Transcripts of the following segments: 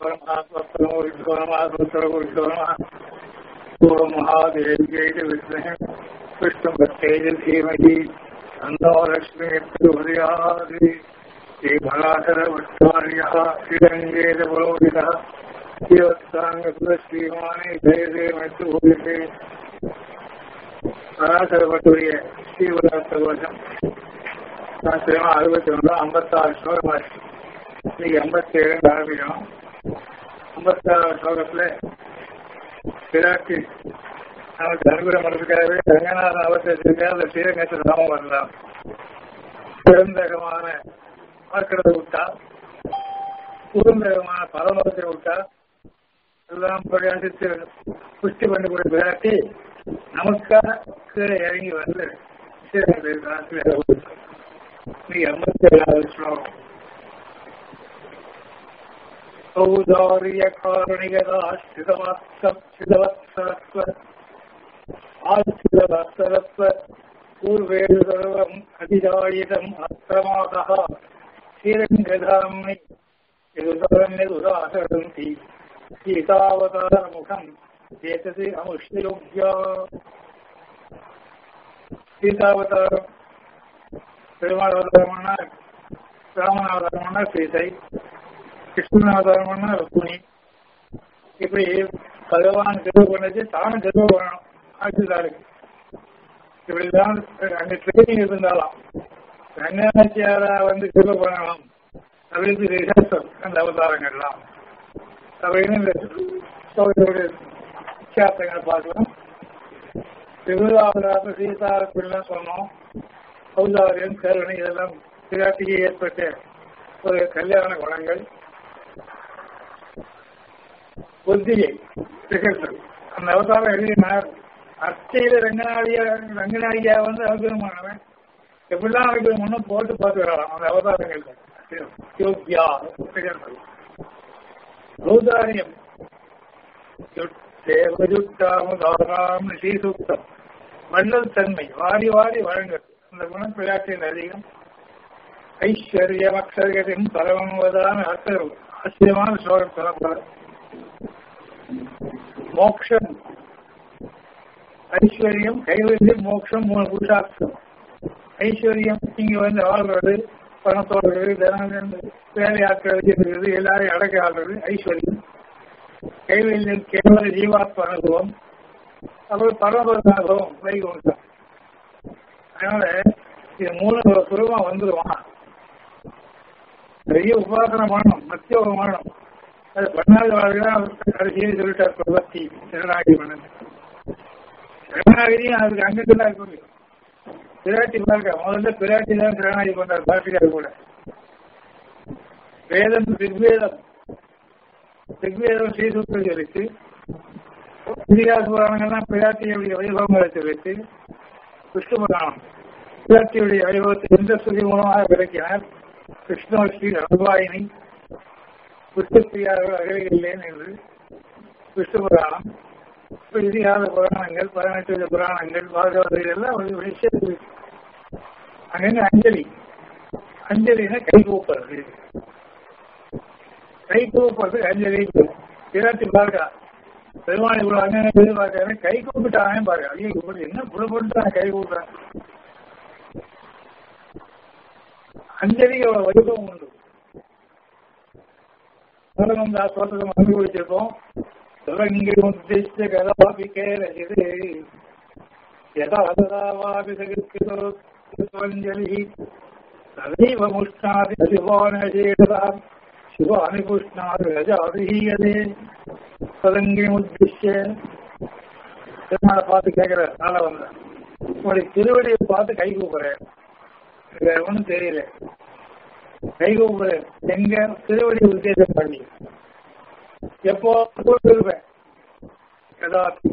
परमात्मो विष्णो नमः रुद्रो विष्णो नमः पूर्व महादेव्यै च विद्महे विष्णुभक्तेज धीमहि तन्नो लक्ष्मी प्रचोदयात् श्रीभराधरभट्टार्यः श्रीरङ्गेश पुरोहितः श्रीवत्साङ्गश्रीमाने जयदे मृत्युभूयते பராசரப்பட்டுடைய ஸ்ரீவராச வருஷம் சாஸ்திரமா அறுபத்தி ஒன்று ஐம்பத்தாறு ஸ்லோகமாச்சு இன்னைக்கு ஐம்பத்தி ஏழு ஆரம்பிக்கணும் ஐம்பத்தாறு ஸ்லோகத்துல பிராட்டி நமக்கு அனுகிரகம் பண்ணுறதுக்காகவே ரங்கநாத அவசரத்திற்கு அந்த ஸ்ரீரங்கத்தில் நாமம் வரலாம் பெருந்தகமான பார்க்கிறத விட்டா குறுந்தகமான பரலோகத்தை விட்டா எல்லாம் பிரகாசித்து புஷ்டி பண்ணி கூட பிராட்டி நமக்காக கீழே இறங்கி வந்து ஐம்பத்தி ஏழாவது ஸ்லோகம் औदार्यकारुणिकदाश्रितवत्सरत्व आश्रितवत्सरत्व पूर्वेषु सर्वम् अतिजायितम् अक्रमादः श्रीरङ्गधाम्नि यदुदरन्यदुदाहरन्ति सीतावतारमुखम् एतत् अमुष्ययोग्या சீதாவதாரம் பெருமாள் அவதாரம்னா ராமன் அவதாரம்னா சீதை கிருஷ்ணன் அவதாரம்னா ருக்குனி இப்படி பகவான் தெருவு பண்ணது தானும் தெருவு பண்ணணும் ஆட்சிதாருக்கு இப்படிதான் அங்க ட்ரைனிங் இருந்தாலாம் ரங்கநாச்சியாரா வந்து தெருவு பண்ணணும் அப்படின்னு ரிஹர்சல் அந்த அவதாரங்கள்லாம் அப்படின்னு இந்த சோதனையுடைய வித்தியாசங்களை பார்க்கலாம் திருவிழாவிலாக சீதாரப்பிள்ளைலாம் சொன்னோம் ஔதாரியம் கருணை இதெல்லாம் பிராட்டிக்கு ஏற்பட்ட ஒரு கல்யாண குணங்கள் புத்தியை திகழ்த்தல் அந்த அவதாரம் எழுதினார் அர்ச்சையில ரங்கநாடியா ரங்கநாடியா வந்து அனுகிரகமானவன் எப்படிலாம் அவருக்கு முன்னும் போட்டு பார்த்து வரலாம் அந்த அவதாரங்கள் யோக்கியா திகழ்த்தல் ஔதாரியம் தேவஜுட்டாமுதாராம் ஸ்ரீசூக்தம் வள்ளல் தன்மை வாரி வாரி வழங்குறது அந்த குணம் பிள்ளாட்டின் அதிகம் ஐஸ்வர்யம் அக்ஷரியத்தின் பரமவதான அர்த்தம் ஆச்சரியமான ஸ்லோகம் சொல்லப்படுறது மோக்ஷம் ஐஸ்வர்யம் கைவல்யம் மோட்சம் மூணு புருஷார்த்தம் ஐஸ்வர்யம் இங்க வந்து ஆள்றது பணத்தோடு தனம் வேலையாட்கள் வச்சிருக்கிறது எல்லாரையும் அடக்க ஆள்றது ஐஸ்வர்யம் கைவல்யம் கேவல ஜீவாத்ம அனுபவம் அப்புறம் பரமபத அனுபவம் வைகுண்டம் அதனால இது மூணு சுரமா வந்துருவான் நிறைய உபாசனை பண்ணணும் மத்தியோகம் பண்ணணும் அது பண்ணாத வாழ்க்கை கடைசியில் சொல்லிட்டார் பிரபத்தி திருநாகி பண்ணது திருநாகிரியும் அதுக்கு அங்கிட்டு தான் இருக்க முடியும் பிராட்டி பாருங்க முதல்ல பிராட்டி தான் திருநாகி பண்றார் பாட்டியார் கூட வேதம் ரிக்வேதம் ரிக்வேதம் ஸ்ரீசூத்திரம் சொல்லிச்சு இதிகாச புராணங்கள்லாம் பிராட்டியுடைய வைபவங்களை சொல்லிச்சு விஷ்ணு புராணம் பிராட்டியுடைய வைபவத்தை எந்த ஸ்ருதி மூலமாக விளக்கினார் கிருஷ்ணஸ்ரீ அனுபாயினி விஷ்ணுப்பிரியார்கள் அகலையில்லேன் என்று விஷ்ணு புராணம் இதிகாச புராணங்கள் பதினெட்டு புராணங்கள் பாகவதங்கள் எல்லாம் ஒரு விஷயத்தில் அங்கே அஞ்சலி அஞ்சலினா கை கூப்புறது கை கூப்பிடுறது அஞ்சலி பிராட்டி பாருக்கா பெருமாள் இவ்வளவு அங்கே எதிர்பார்க்கறேன் கை கூப்பிட்டானே பாருங்க ஐயோ கூப்பிட்டு என்ன புல போட்டு கை கூப்பிடுறேன் அஞ்சலிக்கு அவ்வளவு வைபவம் உண்டு நம்ம தாஸ் வருஷம் அனுபவிச்சிருக்கோம் தொடங்கி உத்தேசித்த கதாபிக்கே ரசிது யதா ததாவாபி சகிருத்தோஞ்சலி ததைவ முஷ்ணாதி சிவானேஷேடதாம் சிவானி புஷ்ணாதி ரஜாதிஹீயதே பதங்கி உத்திஷ்ய பெருமாளை பார்த்து கேட்கிற நாள வந்தேன் உங்களுடைய திருவடியை பார்த்து கை கூப்பிடுறேன் வேற ஒன்றும் தெரியல கை கூப்பிடுறேன் எங்க திருவடி உத்தேசம் பண்ணி எப்போ கூப்பிட்டுருப்பேன் ஏதாவது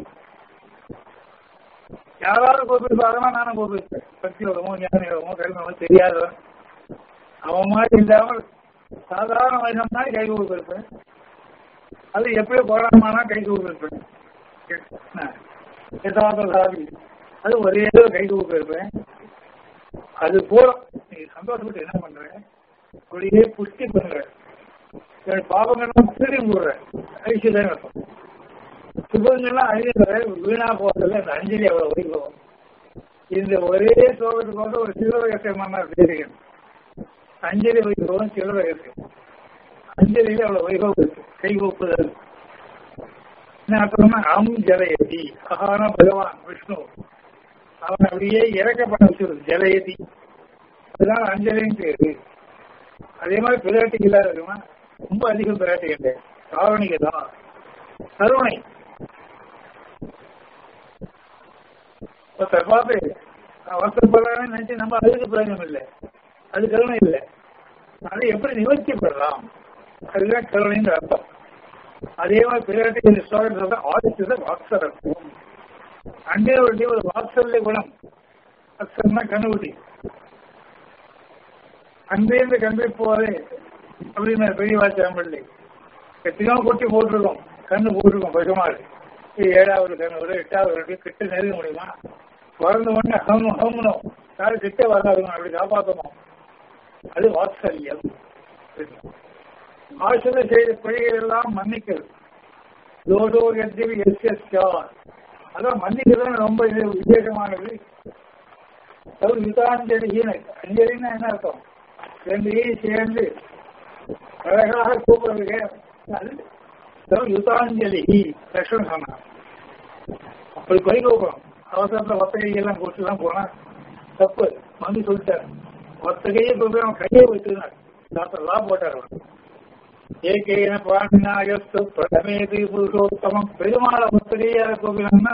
யாராவது கூப்பிட்டுருப்பாங்கன்னா நானும் கூப்பிட்டுருப்பேன் பக்தி யோகமோ ஞான யோகமோ கல்மோ தெரியாதவன் அவன் மாதிரி இல்லாமல் சாதாரண மனிதன் மாதிரி கை கூப்பிட்டுருப்பேன் அது எப்படி போராடமானா கை கூப்பிட்டுருப்பேன் சாமி அது ஒரே கை கூப்பிட்டுருப்பேன் அது போறோம் நீ சந்தோஷப்பட்டு என்ன பண்ற அப்படியே புஷ்டி பண்ற என்னுடைய பாவங்கள்லாம் திரும்பி விடுறேன் ஐஸ்வர்யம் இருக்கும் சுபங்கள்லாம் அழிகிற வீணா போறதுல இந்த அஞ்சலி அவ்வளவு வைபவம் இந்த ஒரே சோகத்துக்கு வந்து ஒரு சிவரகசியமான தெரியும் அஞ்சலி வைபவம் சிவரகசியம் அஞ்சலியில அவ்வளவு வைபவம் இருக்கு கை ஒப்புதல் என்ன அப்புறமா அம் ஜலயதி அகான பகவான் விஷ்ணு அவன் அப்படியே இறக்கப்பட வச்சிருது ஜலயதி அதுதான் அஞ்சலின்னு பேரு அதே மாதிரி பிராட்டிக்கு இல்லாத இருக்குமா ரொம்ப அதிகம் பிராட்டி இல்லை காரணிக்கு தான் கருணை ஒருத்தர் பார்த்து அவசரப்படலாம்னு நினைச்சு நம்ம அதுக்கு பிரயோஜனம் இல்லை அது கருணை இல்லை அதை எப்படி நிவர்த்தி பெறலாம் அதுதான் கருணைன்ற அர்த்தம் அதே மாதிரி பிராட்டி இந்த ஸ்லோகத்தில் சொல்ற ஆதித்தத வாக்சரத்துவம் அங்கே ஒரு ஒரு வாத்சல்ய குணம் வாத்சல்னா கண்ணுகுட்டி அன்பேந்து கண்டு போதே அப்படின்னு பெரியவாச்சாரம் பள்ளி எத்தனையோ கொட்டி போட்டிருக்கோம் கண்ணு போட்டிருக்கோம் பசுமாடு இது ஏழாவது கண்ணு விட எட்டாவது ரெண்டு கிட்ட நெருங்க முடியுமா வளர்ந்த உடனே ஹம் ஹம்னும் யாரு கிட்ட வராதுங்க அப்படி காப்பாற்றணும் அது வாத்சல்யம் ஆசிரிய செய்த பிழைகள் எல்லாம் மன்னிக்கிறது தோடோ எத்திரி எஸ் எஸ் அதான் மன்னிக்கிறது ரொம்ப இது விசேஷமானது அவர் யுதாஞ்சலி அஞ்சலின்னா என்ன அர்த்தம் ரெண்டு ஈ சேர்ந்து அழகாக கூப்பிடுறதுக்கு அது யுதாஞ்சலி லட்சணம் சொன்னார் அப்படி கை கூப்பிடும் அவசரத்தில் ஒத்த கையெல்லாம் கொடுத்துலாம் போனா தப்பு வந்து சொல்லிட்டார் ஒத்த கையை கூப்பிட்டு அவன் கையை வச்சுருந்தார் டாக்டர் லா போட்டார் அவர் ஏகேன பாண்டினாயஸ்து பிரதமேதி புருஷோத்தமம் பெருமாளை ஒத்த கையால கூப்பிடணும்னா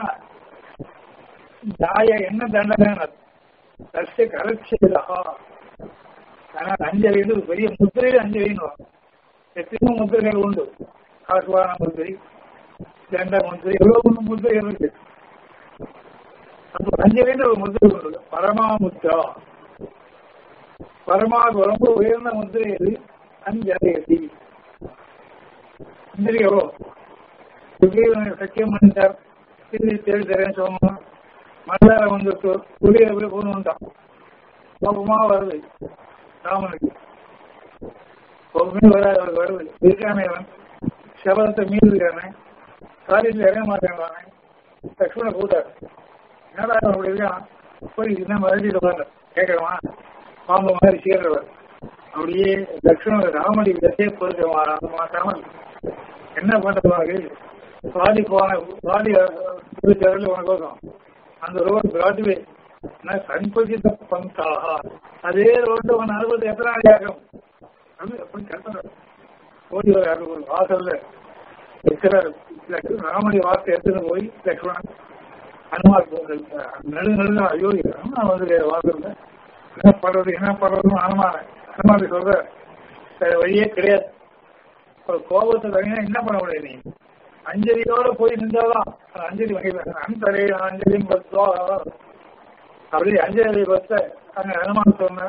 தாய என்ன தண்டனை தஸ்ய கரட்சிதா ஆனால் அஞ்சலி வந்து பெரிய முத்திரையில் அஞ்சலின்னு வரும் எத்தனையோ முத்திரைகள் உண்டு ஆசுவான முத்திரை தண்ட முத்திரை எவ்வளவு முத்திரைகள் இருக்கு அப்போ அஞ்சலின்னு ஒரு முத்திரை உண்டு பரமாமுத்ரா பரமாவுக்கு ரொம்ப உயர்ந்த முத்திரை எது அஞ்சலி அஞ்சலி எவ்வளோ சத்தியம் பண்ணிட்டார் திரும்பி தேடி தரேன்னு சொன்னோம் மல்லார வந்துட்டு புளிய போய் கொண்டு வந்தான் கோபமா வருது ராமனுக்கு கோபமே வராது அவருக்கு வருது இருக்கானே அவன் சபதத்தை மீறி இருக்கானே காரியத்தில் இறங்க மாட்டேங்கிறானே லக்ஷ்மண கூட்டார் என்னடா அப்படி இருக்கான் போய் என்ன மறுபடியும் உட்காந்து கேட்கறவா பாம்பு மாதிரி சேர்றவர் அப்படியே லக்ஷ்மண ராமடி தசையை பொறுக்க மாட்டாமல் என்ன பண்றது பாதி போன பாதி தெருவில் உனக்கோசம் அந்த ரோடு பிராட்வே சண்பஜித பந்தாக அதே ரோடு உன் அனுபவத்தை எத்தனை நாள் ஆகும் அது அப்படி கட்டணும் ஓடி வர அனுபவம் வாசல்ல இருக்கிற ராமடி வார்த்தை எடுத்துன்னு போய் லக்ஷ்மணன் அனுமார் நடு நடு ஐயோ நான் வந்து வாசல்ல என்ன பண்றது என்ன பண்றதுன்னு அனுமான அனுமாரி சொல்ற வழியே கிடையாது ஒரு கோபத்தை தனியா என்ன பண்ண முடியாது நீ அஞ்சலியோட போய் நின்றாதான் அஞ்சலி வகையில் அந்தரே அஞ்சலி பத்தோ அப்படி அஞ்சலி பத்த அங்க அனுமான் சொன்ன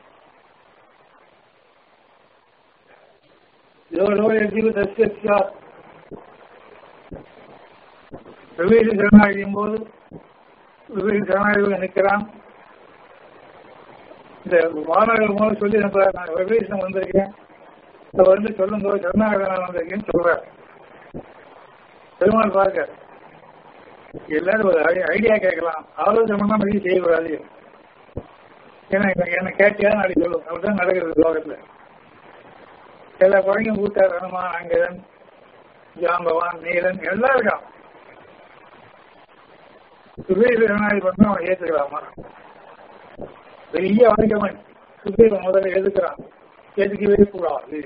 வெவ்வேறு ஜனநாயகம் போது வெவ்வேறு ஜனநாயகம் நிற்கிறான் இந்த வானர்கள் மூலம் சொல்லி நான் வெவ்வேறு வந்திருக்கேன் இப்ப வந்து சொல்லுங்க ஜனநாயகம் நான் வந்திருக்கேன்னு சொல்றேன் பெருமாள் பார்க்க எல்லாரும் ஒரு ஐடியா கேட்கலாம் ஆலோசனை பண்ணா மாதிரி செய்யக்கூடாது ஏன்னா என்ன கேட்டியா நாளைக்கு சொல்லும் அப்படிதான் நடக்கிறது லோகத்துல எல்லா குழந்தையும் கூட்டார் ஹனுமான் அங்கதன் ஜாம்பவான் நீலன் எல்லாம் இருக்கான் சுபீர் ஜனநாயகம் பண்ணா அவன் ஏத்துக்கலாமா பெரிய வணிகமன் சுபீர் முதல்ல எதுக்குறான் எதுக்கவே கூடாது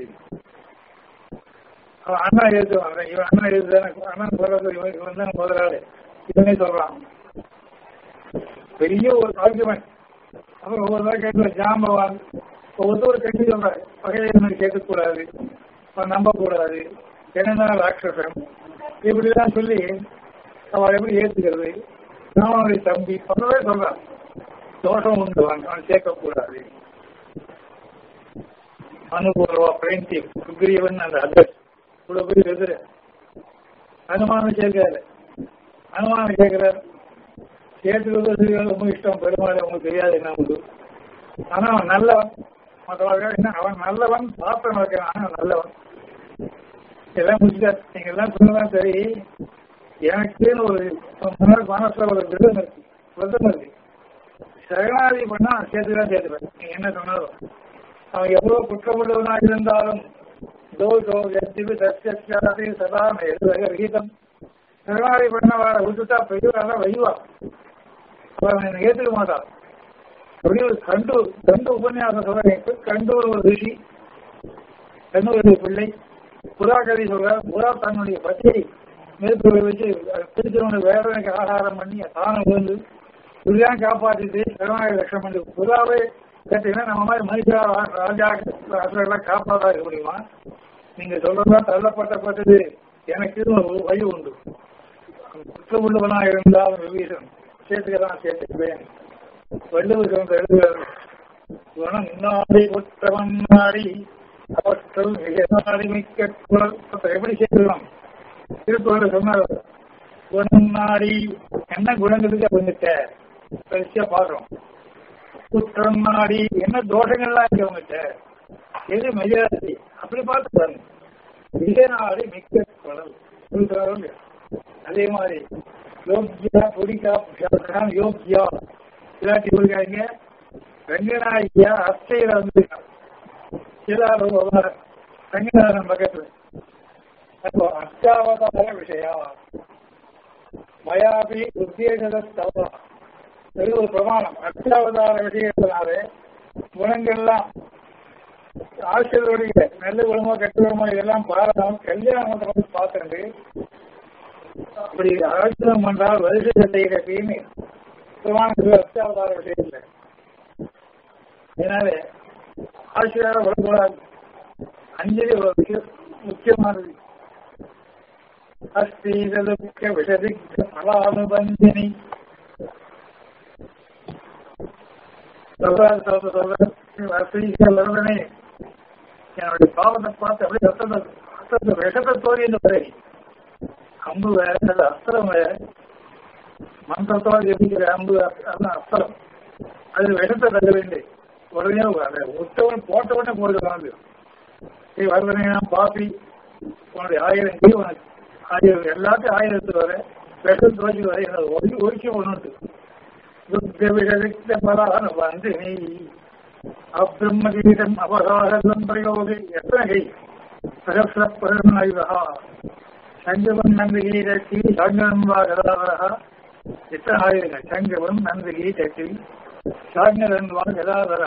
அவன் அண்ணா எழுதுவான் இவன் அண்ணா எழுதுதானே அண்ணன் சொல்றது இவன் இவன் தான் முதலாளி இவனே சொல்றான் பெரிய ஒரு ஆர்குமெண்ட் அப்புறம் ஒவ்வொரு நாள் கேட்கல ஜாம்பவான் ஒவ்வொருத்தரும் கட்டி சொல்றாரு பகையை கேட்கக்கூடாது அவன் நம்பக்கூடாது என்னன்னா ராட்சசன் இப்படிதான் சொல்லி அவன் எப்படி ஏத்துக்கிறது ராவனுடைய தம்பி அப்பவே சொல்றான் தோஷம் உண்டு அவன் சேர்க்கக்கூடாது அனுபூர்வா பிரெஞ்சி சுக்ரீவன் அந்த அட்ரஸ் இவ்வளவு பேர் எதிர அனுமானம் கேட்காரு அனுமானம் கேட்கிறார் கேட்டுக்கிறது ரொம்ப இஷ்டம் பெருமாள் உங்களுக்கு தெரியாது என்ன உண்டு ஆனா அவன் நல்லவன் மற்றவர்கள் என்ன அவன் நல்லவன் பாத்திரம் இருக்கிறான் அவன் நல்லவன் எல்லாம் முடிச்சுட்டார் நீங்க எல்லாம் சொல்லலாம் சரி எனக்குன்னு ஒரு முன்னாள் மனசுல ஒரு விருதம் இருக்கு விரதம் இருக்கு சரணாதி பண்ணா சேர்த்து தான் சேர்த்துப்பேன் நீங்க என்ன சொன்னாலும் அவன் எவ்வளவு குற்றமுள்ளவனா இருந்தாலும் தோஷோ எத்திவு தஸ்யாதி சதா ரீதம் சரணாதி பண்ண வர விட்டுட்டா பெரியவராக வைவா அவன் என்னை ஏற்றுக்க மாட்டான் அப்படி ஒரு கண்டு கண்டு உபன்யாசம் சொல்றேன் கண்டூர் ஒரு ரிஷி கண்ணூருடைய பிள்ளை புறா கதை சொல்ற புறா தன்னுடைய பச்சை மேற்கொள்ள வச்சு பிடிச்சவனுடைய வேதனைக்கு ஆகாரம் பண்ணி தானம் வந்து புரியான் காப்பாற்றிட்டு கருணாய லட்சம் பண்ணி புறாவே கேட்டீங்கன்னா நம்ம மாதிரி மனுஷா ராஜா ராஜெல்லாம் காப்பாற்றா இருக்க முடியுமா நீங்க சொல்றதுதான் தள்ளப்பட்டப்பட்டது எனக்கு ஒரு வழி உண்டு குற்ற உள்ளவனா இருந்தால் விபீஷன் சேர்த்துக்கதான் சேர்த்துக்குவேன் வள்ளுவர் சொந்த எழுதுகிறார் குணம் நாடி குற்றவன் நாடி அவற்றல் மிக மிக்க குரல் எப்படி சேர்த்துக்கலாம் திருக்குறள் சொன்னார் குணம் நாடி என்ன குணங்களுக்கு வந்துட்ட பெருசா பாக்குறோம் குற்றம் நாடி என்ன தோஷங்கள்லாம் இருக்கு அவங்ககிட்ட எது மெஜாரிட்டி அப்படி பார்த்து பாருங்க மிக நாடி மிக்க குரல் அதே மாதிரி யோக்கியா புரிக்கா யோக்கியா இல்லாட்டி இருக்காங்க ரங்கநாயகியா அத்தையில வந்து எல்லாரும் ரங்கநாதன் பக்கத்துல அப்போ அஷ்டாவதார விஷயா மயாபி உத்தேசதஸ்தவா இது ஒரு பிரமாணம் அஷ்டாவதார விஷயத்தினாலே குணங்கள்லாம் ஆசிரியருடைய நல்ல குணமோ கெட்ட குணமோ இதெல்லாம் பாரதம் கல்யாணம் வந்து பார்த்துட்டு அப்படி ஆச்சரியம் பண்றால் வருஷ செய்கிற தீமை பிரமாணத்துக்கு அத்தியாவதார விஷயம் இல்லை அதனால ஆசிரியர வரக்கூடாது அஞ்சலி ஒரு விஷயம் முக்கியமானது அஸ்தீதலுக்க விஷதிக்க பலானுபந்தினி சொல்றாரு சொல்ற சொல்ற வருவனே என்னுடைய பாவத்தை பார்த்து அப்படியே ரத்தத்தை ரத்தத்தை விஷத்தை தோறி என்று வரை அம்பு வேற அஸ்திரம் வேற மந்திரத்தோடு ஜெபிக்கிற அம்பு அதான் அஸ்திரம் அது விஷத்தை தள்ள வேண்டிய உடனே விட்டவன் போட்டவனே போடுகிறான் நீ வருவனே பாப்பி உன்னுடைய ஆயிரம் கீ உனக்கு ஆயிரம் எல்லாத்தையும் ஆயிரத்து வர விஷம் துவச்சி வர எனக்கு ஒதுக்கி ஒதுக்கி ஒன்று துக்க விஷதித்த பலான வந்து நீ அப்ரம்மகீதம் அபகாரம் பிரயோகி எத்தனை கை சகசிரப்பரநாயுதா சங்கவன் நந்திகீரட்டி சாங்கனம் வா கதாவரா எத்தனை ஆயிரங்கள் சங்கவன் நந்திகீரட்டி சாங்கரன் வா கதாவரா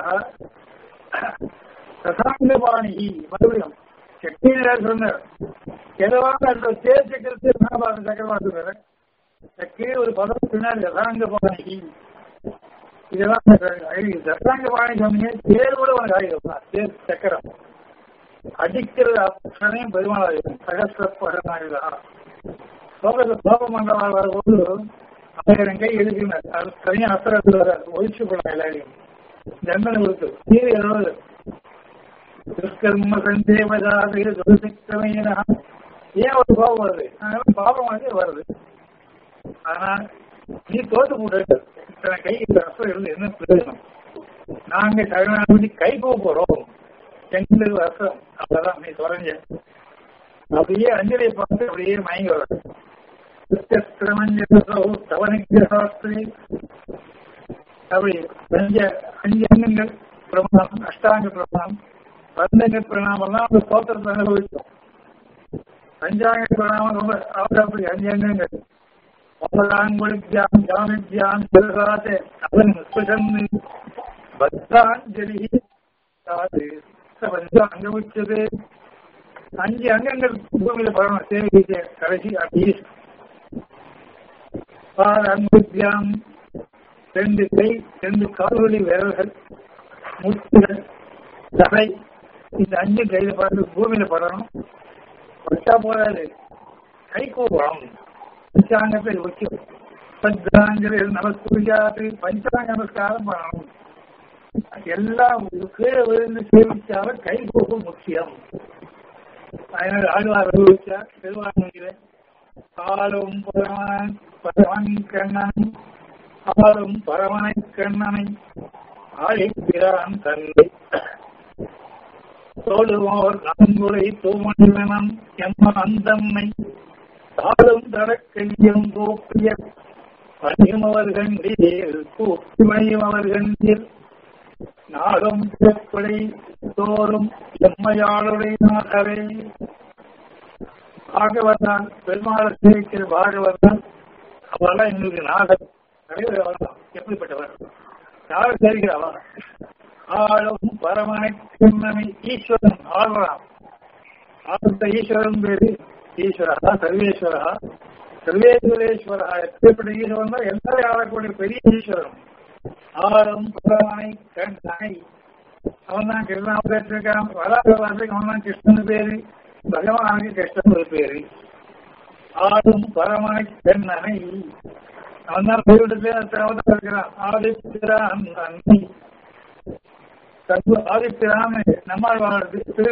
ரசாங்கபாணி மறுபடியும் சக்தியினர் சொன்னார் எதவாக அந்த தேர் சக்கரத்தை மகாபாரத சக்கரவாசுவர் கீழே ஒரு பதம் பின்னால் ரசாங்கபாணி இதெல்லாம் ரசாங்கபாணி சொன்னீங்க தேர் கூட உனக்கு ஆயுதம் தேர் சக்கரம் அடிக்கிற அக்ஷனையும் பெருமாள் சகசிரப்பகனாயுதா லோகத்தில் கோப மண்டலம் வரும்போது ஆயிரம் கை எழுதினார் அது தனியாக அஸ்திரத்தில் வர ஒழிச்சு போனார் எல்லாரையும் தண்டனை கொடுத்து தீர ஏதாவது துஷ்கர்ம சந்தேவதாது துரசிக்கமையினா ஏன் ஒரு கோபம் வருது அதனால பாவம் வந்து வருது ஆனா நீ தோத்து போட்டு இத்தனை கை இந்த அஸ்திரம் இருந்து என்ன பிரயோஜனம் நாங்க சரணாகி கை போக போறோம் எங்களுக்கு அர்த்தம் அவ்வளவுதான் நீ தொடங்க அப்படியே அஞ்சலியை பார்த்து அப்படியே மயங்கி வர தவனிகிரகாஸ்திரி அப்படி அஞ்ச அஞ்சு அங்கங்கள் பிரமாணம் அஷ்டாங்க பிரமாணம் பந்தங்க பிரணாமெல்லாம் அந்த ஸ்தோத்திரத்தை அனுபவிச்சோம் பஞ்சாங்க பிரணாமம் ரொம்ப அவர் அப்படி அஞ்சு அங்கங்கள் அவலாங்குளித்யாம் ஜாமித்யாம் சிவகாசே அவன் ஸ்புஷன் பக்தாஞ்சலி அது அங்கமிச்சது அஞ்சு அங்கங்கள் பூமியில பரவணும் சேவை கடைசி அபீஸ் அன்புத்தியாம் ரெண்டு கை ரெண்டு கால்வழி விரல்கள் முட்டுகள் தலை இந்த அஞ்சு கையில பார்த்து பூமியில படணும் வச்சா போறாது கை கூப்பணும் பஞ்சாங்கத்தை முக்கியம் பஞ்சாங்கரை நமஸ்குரியாது பஞ்சாங்க நமஸ்காரம் பண்ணணும் எல்லாம் கீழே விழுந்து சேவிச்சாலும் கை போகும் முக்கியம் அதனால ஆழ்வார் அனுபவிச்சார் திருவாரூரில் ஆளும் பரமன் பரமன் கண்ணன் ஆளும் பரமனை கண்ணனை ஆழிப்பிரான் தந்தை தோழுவோர் நன்முறை தூமணிவனம் எம்ம அந்தம்மை தாழும் தரக்கையும் கோப்பிய பணியுமவர்கள் கூப்பிமையுமவர்கள் நாடும் பிறப்படை தோறும் எம்மையாளுடைய நாகவே பாகவதான் பெருமாள் சேவிக்கிற பாகவதான் அவெல்லாம் எங்களுக்கு நாகர் தலைவர் அவர்தான் எப்படிப்பட்டவர் யார் சேவிக்கிறவா ஆளும் பரமனை சின்னமை ஈஸ்வரன் ஆள்றான் ஆளுத்த ஈஸ்வரன் பேரு ஈஸ்வரா சர்வேஸ்வரா சர்வேஸ்வரேஸ்வரா எப்படிப்பட்ட ஈஸ்வரன் தான் எல்லாரும் ஆளக்கூடிய பெரிய ஈஸ்வரன் ஆளும் பரமனை கண்ணனை அவன் தான் கிருஷ்ணாவதற்கு இருக்கான் வராதவாசைக்கு அவன் தான் கிருஷ்ணன் பேரு பகவானுக்கு கிருஷ்ணன் ஒரு பேரு ஆளும் பரமனை கண்ணனை அவன் தான் பெருவிடத்தில் இருக்கிறான் ஆதிப்பிரான் அன்னை ஆதிப்பிரான் நம்மாழ்வார் திரு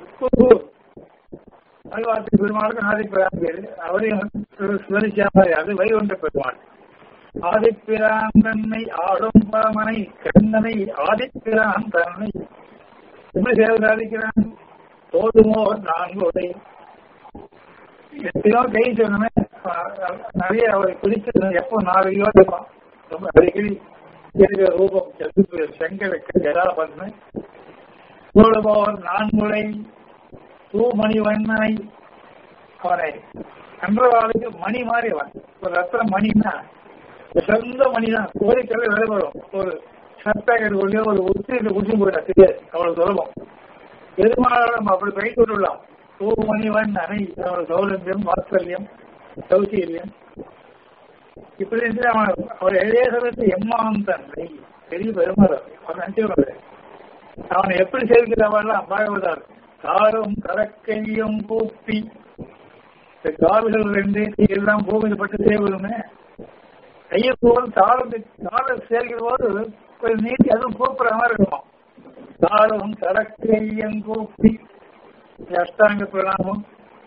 ஆழ்வார்த்தி பெருமாளுக்கு ஆதிப்பிரான் பேரு அவரையும் சுவரிச்சாமல் அது வைகுண்ட பெருமாள் ஆதிப்பிரான் தன்னை ஆடும் பரமனை கண்ணனை ஆதிப்பிரான் தன்னை எப்படி சேவை சாதிக்கிறான் போதுமோ நான்கோடை எத்தனையோ கை சொன்னமே நிறைய அவரை குறித்து எப்போ நாலு யோசிப்பான் ரொம்ப அடிக்கடி தெரிகிற ரூபம் சதுப்பு சங்கருக்கு ஜடாபத்மை போடுபவர் நான்குலை தூமணி வண்ணனை அவனை அன்றவாளுக்கு மணி மாதிரி அவன் ஒரு ரத்ன மணினா சொந்த மணி தான் கோரிக்கை விளைபடும் ஒரு சர்பேக்கெட் கொண்டு ஒரு உச்சி குடிச்சு போயிட்டா தெரியாது அவ்வளவு சுலபம் பெருமாளும் அப்படி கை கொண்டுள்ளான் தூமணிவன் அணை அவனோட சௌலபியம் வாத்சல்யம் சௌசீரியம் இப்படி இருந்து அவன் அவர் எழுதிய சமயத்து எம்மான் தன்னை பெரிய பெருமாள் அவன் நினைச்சு அவனை எப்படி சேர்க்கிறவெல்லாம் பாகவதார் காரும் கடற்கையும் கூப்பி இந்த காவிகள் ரெண்டு எல்லாம் பூமியில் பட்டு சேவலுமே கையை போது தாளம் தாளம் சேர்க்கிற போது கொஞ்சம் நீட்டி அதுவும் கூப்பிடுற மாதிரி இருக்கும் தாளம் கடற்கையும் கூப்பி அஷ்டாங்க பிரணாமம்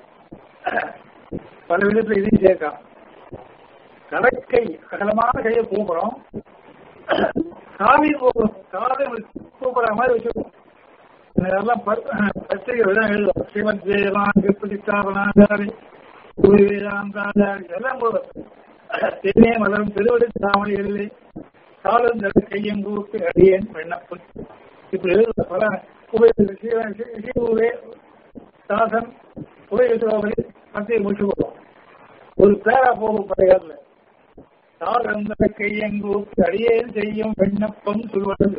பல விதத்துல இதையும் சேர்க்கலாம் கடற்கை அகலமான கையை கூப்பிடும் காவி கூப்பிடும் காதை கூப்பிடுற மாதிரி வச்சுக்கணும் இதெல்லாம் பத்திரிகை தான் எழுதுவோம் ஸ்ரீமத் ஜெயவான் திருப்பதி ஸ்தாபனாச்சாரி குரு வேதாந்தாச்சாரி எல்லாம் போதும் தென்னே மலரும் திருவடி தாமரைகளிலே காலம் தடு கையும் கூப்பி அடியேன் விண்ணப்பம் இப்படி எழுதுற பல உபயோக தாசன் உபயோகித்தவர்களை பத்திரிகை முடிச்சு போடுவோம் ஒரு பேரா போகும் படைகள்ல தாளம் தடு கையங்கூப்பி அடியேன் செய்யும் விண்ணப்பம் சொல்வது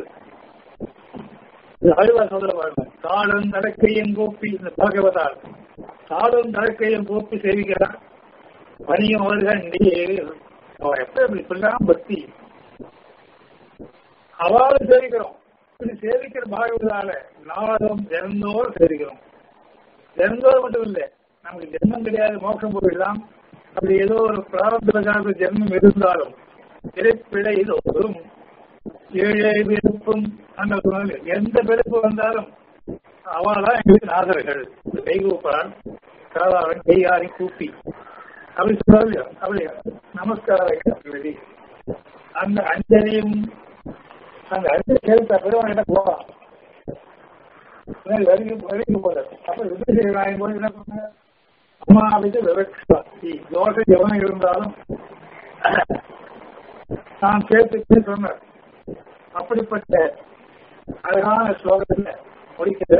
அழுவா சொல்ற பாருங்க தாளும் தடக்கையும் கூப்பி இந்த பாகவதால் தாளும் தடக்கையும் கூப்பி சேவிக்கிறான் பணியும் அவர்கள் அவன் எப்ப இப்படிலாம் பக்தி அவாறு சேவிக்கிறோம் இப்படி சேவிக்கிற பாகவதால நாளும் திறந்தோர் சேவிக்கிறோம் திறந்தோர் மட்டும் இல்லை நமக்கு ஜென்மம் கிடையாது மோட்சம் போயிடலாம் அப்படி ஏதோ ஒரு பிராரம்ப காலத்து ஜென்மம் இருந்தாலும் பிறப்பிடை தோறும் ஏழை விருப்பம் அந்த எந்த பிறப்பு வந்தாலும் அவள்தான் எங்களுக்கு நாதர்கள் கைகூப்பான் காதாவன் கையாரி கூப்பி அப்படி சொல்றாரு அப்படி நமஸ்காரம் அந்த அஞ்சலியும் அந்த அஞ்சலி சேர்த்த பெருமான் என்ன போவான் வரைக்கும் வரைக்கும் போல அப்ப விஜயநாயகம் போது என்ன பண்ண அம்மா அப்படிக்கு விவக்ஷி தோஷ எவனம் இருந்தாலும் நான் சேர்த்து சொன்னேன் அப்படிப்பட்ட அழகான ஸ்லோகத்துல முடிக்கிற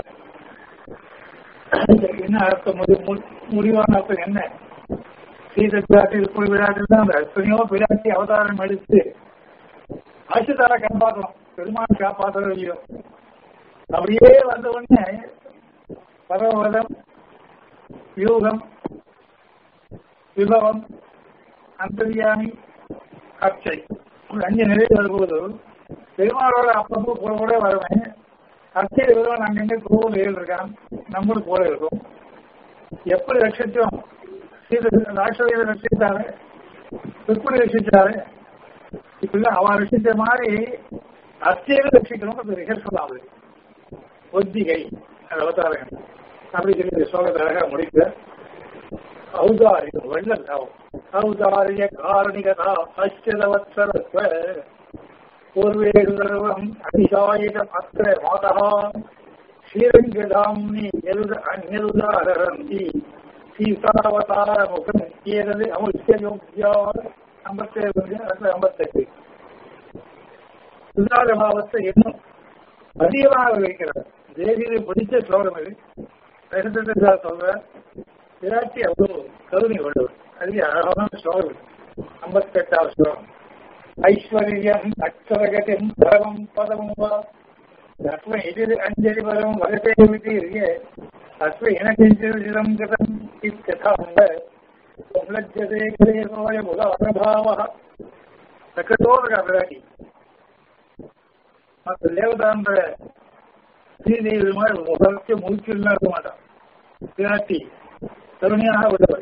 என்ன அர்த்தம் முடிவான அர்த்தம் என்ன சீத பிராட்டி ருக்குள் விளையாட்டு தான் அந்த எத்தனையோ பிராட்டி அவதாரம் எடுத்து ஆட்சித்தார காப்பாற்றணும் பெருமாள் காப்பாற்றணும் இல்லையோ அப்படியே வந்த உடனே பரவதம் வியூகம் விபவம் அந்தரியாமி அர்ச்சை அஞ்சு நிலை வரும்போது பெருமாளோட அப்பப்போ கூட கூட வருவேன் அர்ச்சை வருவான் அங்கங்க கோவில் இருக்கான் நம்மளும் கூட இருக்கும் எப்படி ரட்சித்தோம் சீத ராஷ்டிரீய ரட்சித்தாரு எப்படி ரட்சித்தாரு இப்படி அவன் ரட்சித்த மாதிரி அர்ச்சையில ரட்சிக்கணும் அது ரிஹர்சல் ஆகுது ஒத்திகை அது அவதாரம் அப்படி சொல்லி சோகத்தை அழகா முடிக்க ஔதாரியம் வெள்ளல் ஔதாரிய காரணிகதா அஷ்டவத்சரத்வ பூர்வேர்வம் அதிசாயிடம் அத்திர மாதா ஸ்ரீரங்கதாம்னி அந்நருதாரந்தி சீதாவதார முகம் ஏறது அமுத்திய யோகியார் ஐம்பத்தேழு அடுத்த ஐம்பத்தெட்டு சுதார பாவத்தை இன்னும் அதிகமாக வைக்கிறார் தேவியை பிடிச்ச ஸ்லோகம் இது பிரகதா சொல்ற விராட்டி அவ்வளவு கருணை கொண்டவர் அது அழகான ஸ்லோகம் ஐம்பத்தெட்டாவது ஸ்லோகம் ஐஸ்வர்யம் அக்ஷரகதிம் பரமம் பதமும் வா தத்வ இது அஞ்சலி பரம் வகதே விதீர்ய தத்வ இனகிஞ்சிதம் கிருதம் இத்ததாம்ப சம்லஜ்யதே கிரேசோய முகாரபாவः சக்கத்தோடு விராட்டி மற்ற தேவதான்ற ஸ்ரீதேவி மாதிரி முகத்தை மூச்சில் இருக்க மாட்டான் விராட்டி கருணையாக விடுவாள்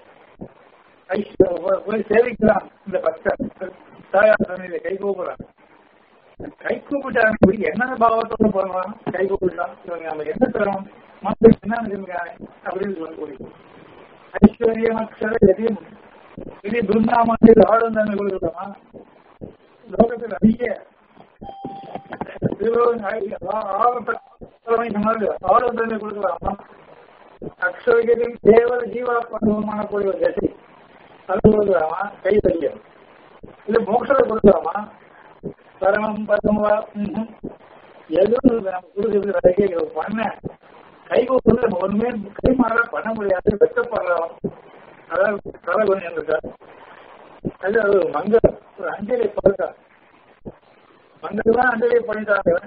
போய் சேவிக்கலாம் இந்த பக்தர் தாயார் சமையல கை கூப்பிடலாம் கை கூப்பிட்டாங்க இப்படி என்னென்ன பாவத்தோட போடலாம் கை கூப்பிடலாம் நம்ம என்ன தரோம் மக்கள் என்ன நினைச்சிருக்காங்க அப்படின்னு சொல்லக்கூடிய ஐஸ்வர்யம் அக்ஷர எதையும் இது பிருந்தாமத்தில் ஆடும் தன்மை கொடுக்கலாமா லோகத்தில் அதிக ஆடும் தன்மை கொடுக்கலாமா அக்ஷரத்தில் கேவல ஜீவாத்மமான கூடிய ஒரு தசை அது கொடுக்கலாமா கை தையம் இல்ல மோட்சத்தை கொடுக்கலாமா பரமம் பரமவா எதுவும் நம்ம கொடுக்கறது நிறைய பண்ண கை கொடுத்து நம்ம ஒண்ணுமே கை மாற பண்ண முடியாது வெட்டப்படுறோம் அதாவது தலை கொஞ்சம் இருக்கார் அது அது மங்கள ஒரு அஞ்சலி படுத்தா மங்கள் தான் அஞ்சலி பண்ணிட்டாங்க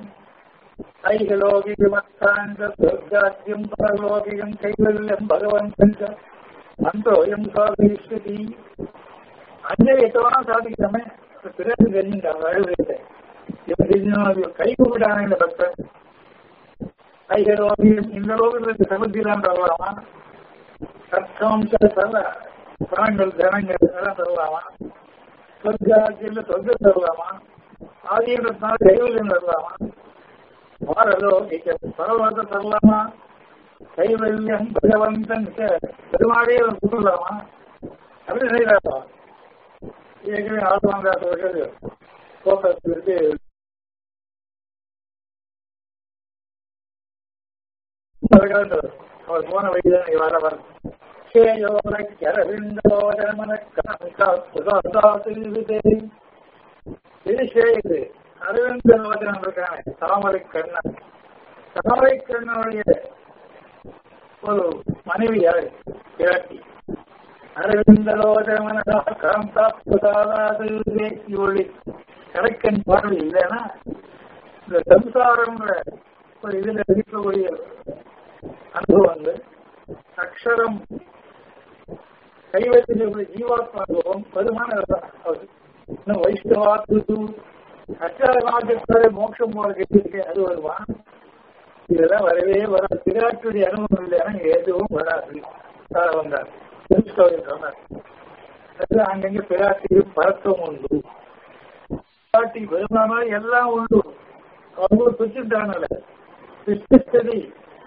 கைகலோகிமத்தாஞ்சம் பரலோகியம் கைவல்யம் பகவன் பஞ்ச அந்தோயம் சாதிஸ்வதி அஞ்சலி எத்தவனா சாதிக்கிறோமே பிறகு தெரிஞ்சுட்டாங்க அழுது இவன் தெரிஞ்சு கை கூப்பிட்டாங்க இந்த பக்தன் கைகலோகியம் இந்த லோகத்துக்கு சமுத்திரம் தரலாமா சத்தம் தரல பணங்கள் ஜனங்கள் எல்லாம் தரலாமா சொர்க்காட்சியில் சொர்க்கம் தரலாமா ஆதியத்தினால் கைவல்யம் தரலாமா மாறலோ பரவாத தரலாமா கைவல்யம் பகவந்தன் பெருமாடியே கொடுக்கலாமா அப்படி செய்யலாமா ஏற்கனவே ஆத்மாந்தாஸ் அவர்கள் போக்கத்திற்கு அவர் போன வழிதான் வர வர இது அரவிந்த லோஜனம் இருக்காங்க தாமரை கண்ணன் தாமரை கண்ணனுடைய ஒரு மனைவி யாரு விராட்டி அரவிந்த லோஜமனதா காந்தாப்தாது ஒளி கடைக்கன் பார்வை இல்லைன்னா இந்த சம்சாரம்ன்ற ஒரு இதுல இருக்கக்கூடிய அனுபவங்கள் அக்ஷரம் கைவத்தில் ஜீவாத்மாகவும் பெருமான இன்னும் வைஷ்ணவாத்து அச்சாரமாக மோட்சம் போல கேட்டிருக்கு அது வருவான் இதெல்லாம் வரவே வர திராட்டுடைய அனுபவம் இல்லைன்னா எதுவும் வராது வந்தார் சொன்னார் அங்கங்க பிராட்டியும் பழக்கம் உண்டு பிராட்டி பெருமானா எல்லாம் உண்டு அவங்க பிடிச்சிட்டாங்கல்ல பிடிச்சதி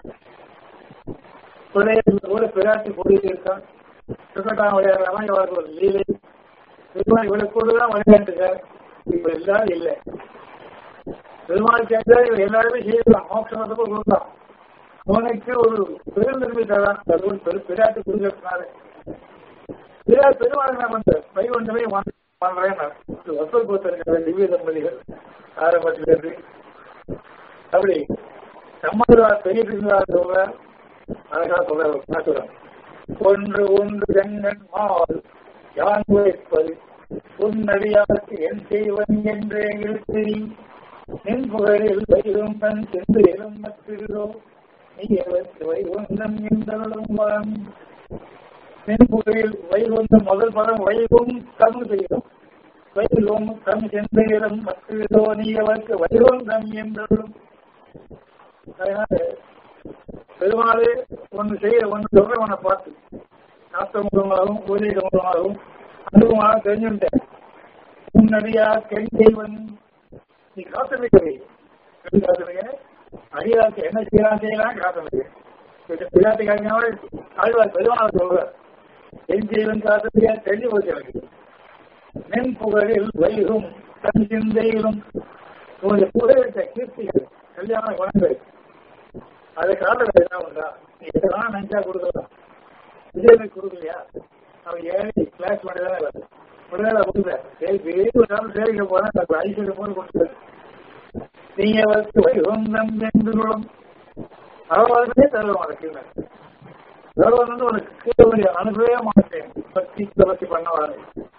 கூட பிராட்டி கூடிட்டு இருக்கான் கிரிக்கெட்டான் விளையாடுறான் இவருக்கு ஒரு லீலை பெருமாள் இவளுக்கு கூட தான் விளையாண்டுக்கார் இப்ப எல்லாரும் இல்லை பெருமாள் கேட்டா இவன் எல்லாருமே செய்யலாம் மோட்சத்துக்கு கொடுத்தான் அவனுக்கு ஒரு பெருந்தன்மை தரான் பெரு பிராட்டு கொடுக்கறதுனால பிராட் பெருமாள் என்ன பண்ற வைகுண்டமே பண்றேன் வசூல் கொடுத்திருக்கிற திவ்ய தம்பதிகள் ஆரம்பத்திலிருந்து அப்படி சம்மதுரார் பெரிய பிரிந்தார் சொல்ற அழகா சொல்ற பார்க்கிறோம் ஒன்று ஒன்று ஜங்கன் மால் யான் உழைப்பது உன்னடியாருக்கு என் செய்வன் என்றே இழுத்திரி நின் புகழில் வைரும் தன் சென்று எரும் மற்றோ நீ எவருக்கு வைகுந்தம் என்றும் வரம் நின் புகழில் வைகுந்தம் முதல் பதம் வைகும் தம் செய்யும் வைகும் தம் சென்று எரும் மற்றோ நீ எவருக்கு வைகுந்தம் என்றும் அதனால பெருமாளே ஒன்று செய்ய ஒன்று சொல்றவனை பார்த்து நாத்தமுகமாகவும் பூஜை மூலமாகவும் அனுபவமாக தெரிஞ்சுட்டேன் முன்னடியா கை செய்வன் நீ காத்தமிக்கவை காத்தமிக்க அடியாருக்கு என்ன செய்யலாம் செய்யலாம் காத்தமிக்க பிள்ளாட்டி காட்டினாவே ஆழ்வார் பெருமாள் சொல்றார் என் செய்வன் காத்தமிக்கா தெரிஞ்சு போச்சு எனக்கு மென் புகழில் வைகும் தன் சிந்தையிலும் உங்களுடைய புகழத்தை கீர்த்திகள் கல்யாண குணங்கள் அதை காட்டுறது என்ன உண்டா நீ எதெல்லாம் நினைச்சா கொடுக்கலாம் விஜயனுக்கு கொடுக்கலையா அவன் ஏழை கிளாஸ் மட்டும் தானே வருது உடனே கொடுக்கல சரி வீடு விடாமல் சேவிக்க போறேன் எனக்கு ஐஸ்வர்யம் போது கொடுக்குறது நீங்க வந்து வைகுந்தம் என்றும் அவர்களே தருவோம் அதுக்கு தருவம் வந்து உனக்கு கீழே முடியும் அனுப்பவே மாட்டேன் பக்தி பக்தி பண்ணவாரு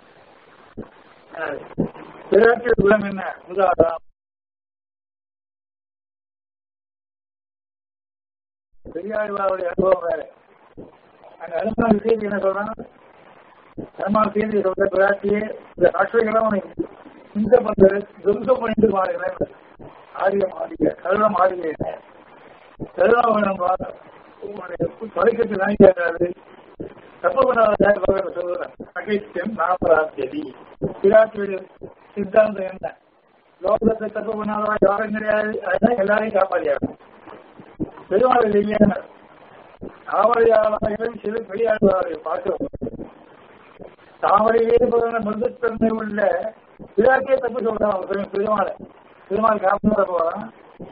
பிறகு குலம் என்ன உதாரணம் பெரியாழ்வாருடைய அனுபவம் வேற அந்த அனுபவம் செய்தி என்ன சொல்றான் பெருமாள் செய்தி சொல்ற பிராட்டியே இந்த ராஷ்டிரங்களாம் உனக்கு இந்த பண்றது துவம்சம் பண்ணிட்டு மாறுகிறேன் ஆரியம் ஆடிய கருணம் ஆடிய கருணாவனம் தொலைக்கத்து தான் கேட்காது தப்பு பண்ணாத சொல்றேன் அகித்யம் நாபராத்தியதி பிராட்டியுடைய சித்தாந்தம் என்ன லோகத்தை தப்பு பண்ணாதவா யாரும் கிடையாது அதுதான் எல்லாரையும் காப்பாளியாகும் பெருமாள் இல்லையான தாமரையாளர்கள் சிறு பெரியாழ்வாரை பார்க்கிறோம் தாமரையிலே மிருதுத்தன்மை உள்ள பிராட்டியே தப்பு சொல்றான் பெருமாளை பெருமாள் காப்பாற்ற போறான்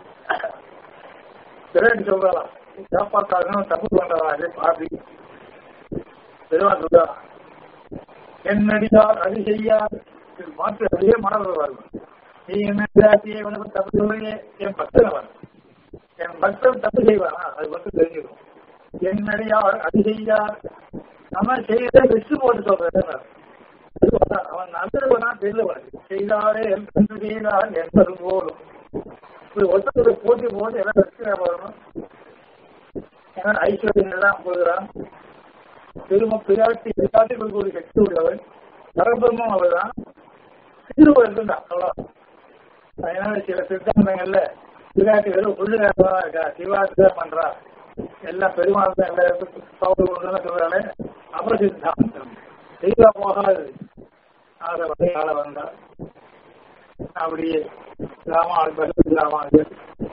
பிறகு சொல்றான் காப்பாற்றாங்க தப்பு பண்றதா பாதி பெருமாள் சொல்றான் என்னடியார் அது செய்யார் மாற்று அப்படியே மாறவர் நீ என்ன பிராட்டியை உனக்கு தப்பு சொல்றீங்க என் பக்தன் அவன் என் பக்தன் தப்பு செய்வானா அது மட்டும் தெரிஞ்சிடும் என்னடியார் அது செய்யார் நம்ம செய்யறத வெச்சு போட்டு சொல்றேன் அவன் நல்லவனா தெரியவன் செய்தாரே என்று செய்தார் என்பது போலும் இப்படி ஒருத்தருக்கு போட்டி போட்டு எல்லாம் வெற்றி வரணும் ஏன்னா ஐஸ்வர்யம் எல்லாம் போகிறான் திரும்ப பிராட்டி பிராட்டிகளுக்கு ஒரு சக்தி உள்ளவன் பரபிரமும் அவர்தான் திரும்ப இருந்தான் அவ்வளோ அதனால சில சித்தாந்தங்கள்ல பிராட்டி வெறும் புள்ளுகாரமா இருக்கா சிவாசி தான் பண்றா எல்லாம் பெருமாள் தான் எல்லா இடத்துக்கும் சொல்றாலே அபசித்தாந்தம் தெய்வா போகாது ஆக வகையால வந்தா அப்படியே ராமா பகவத் ராமானுஜர்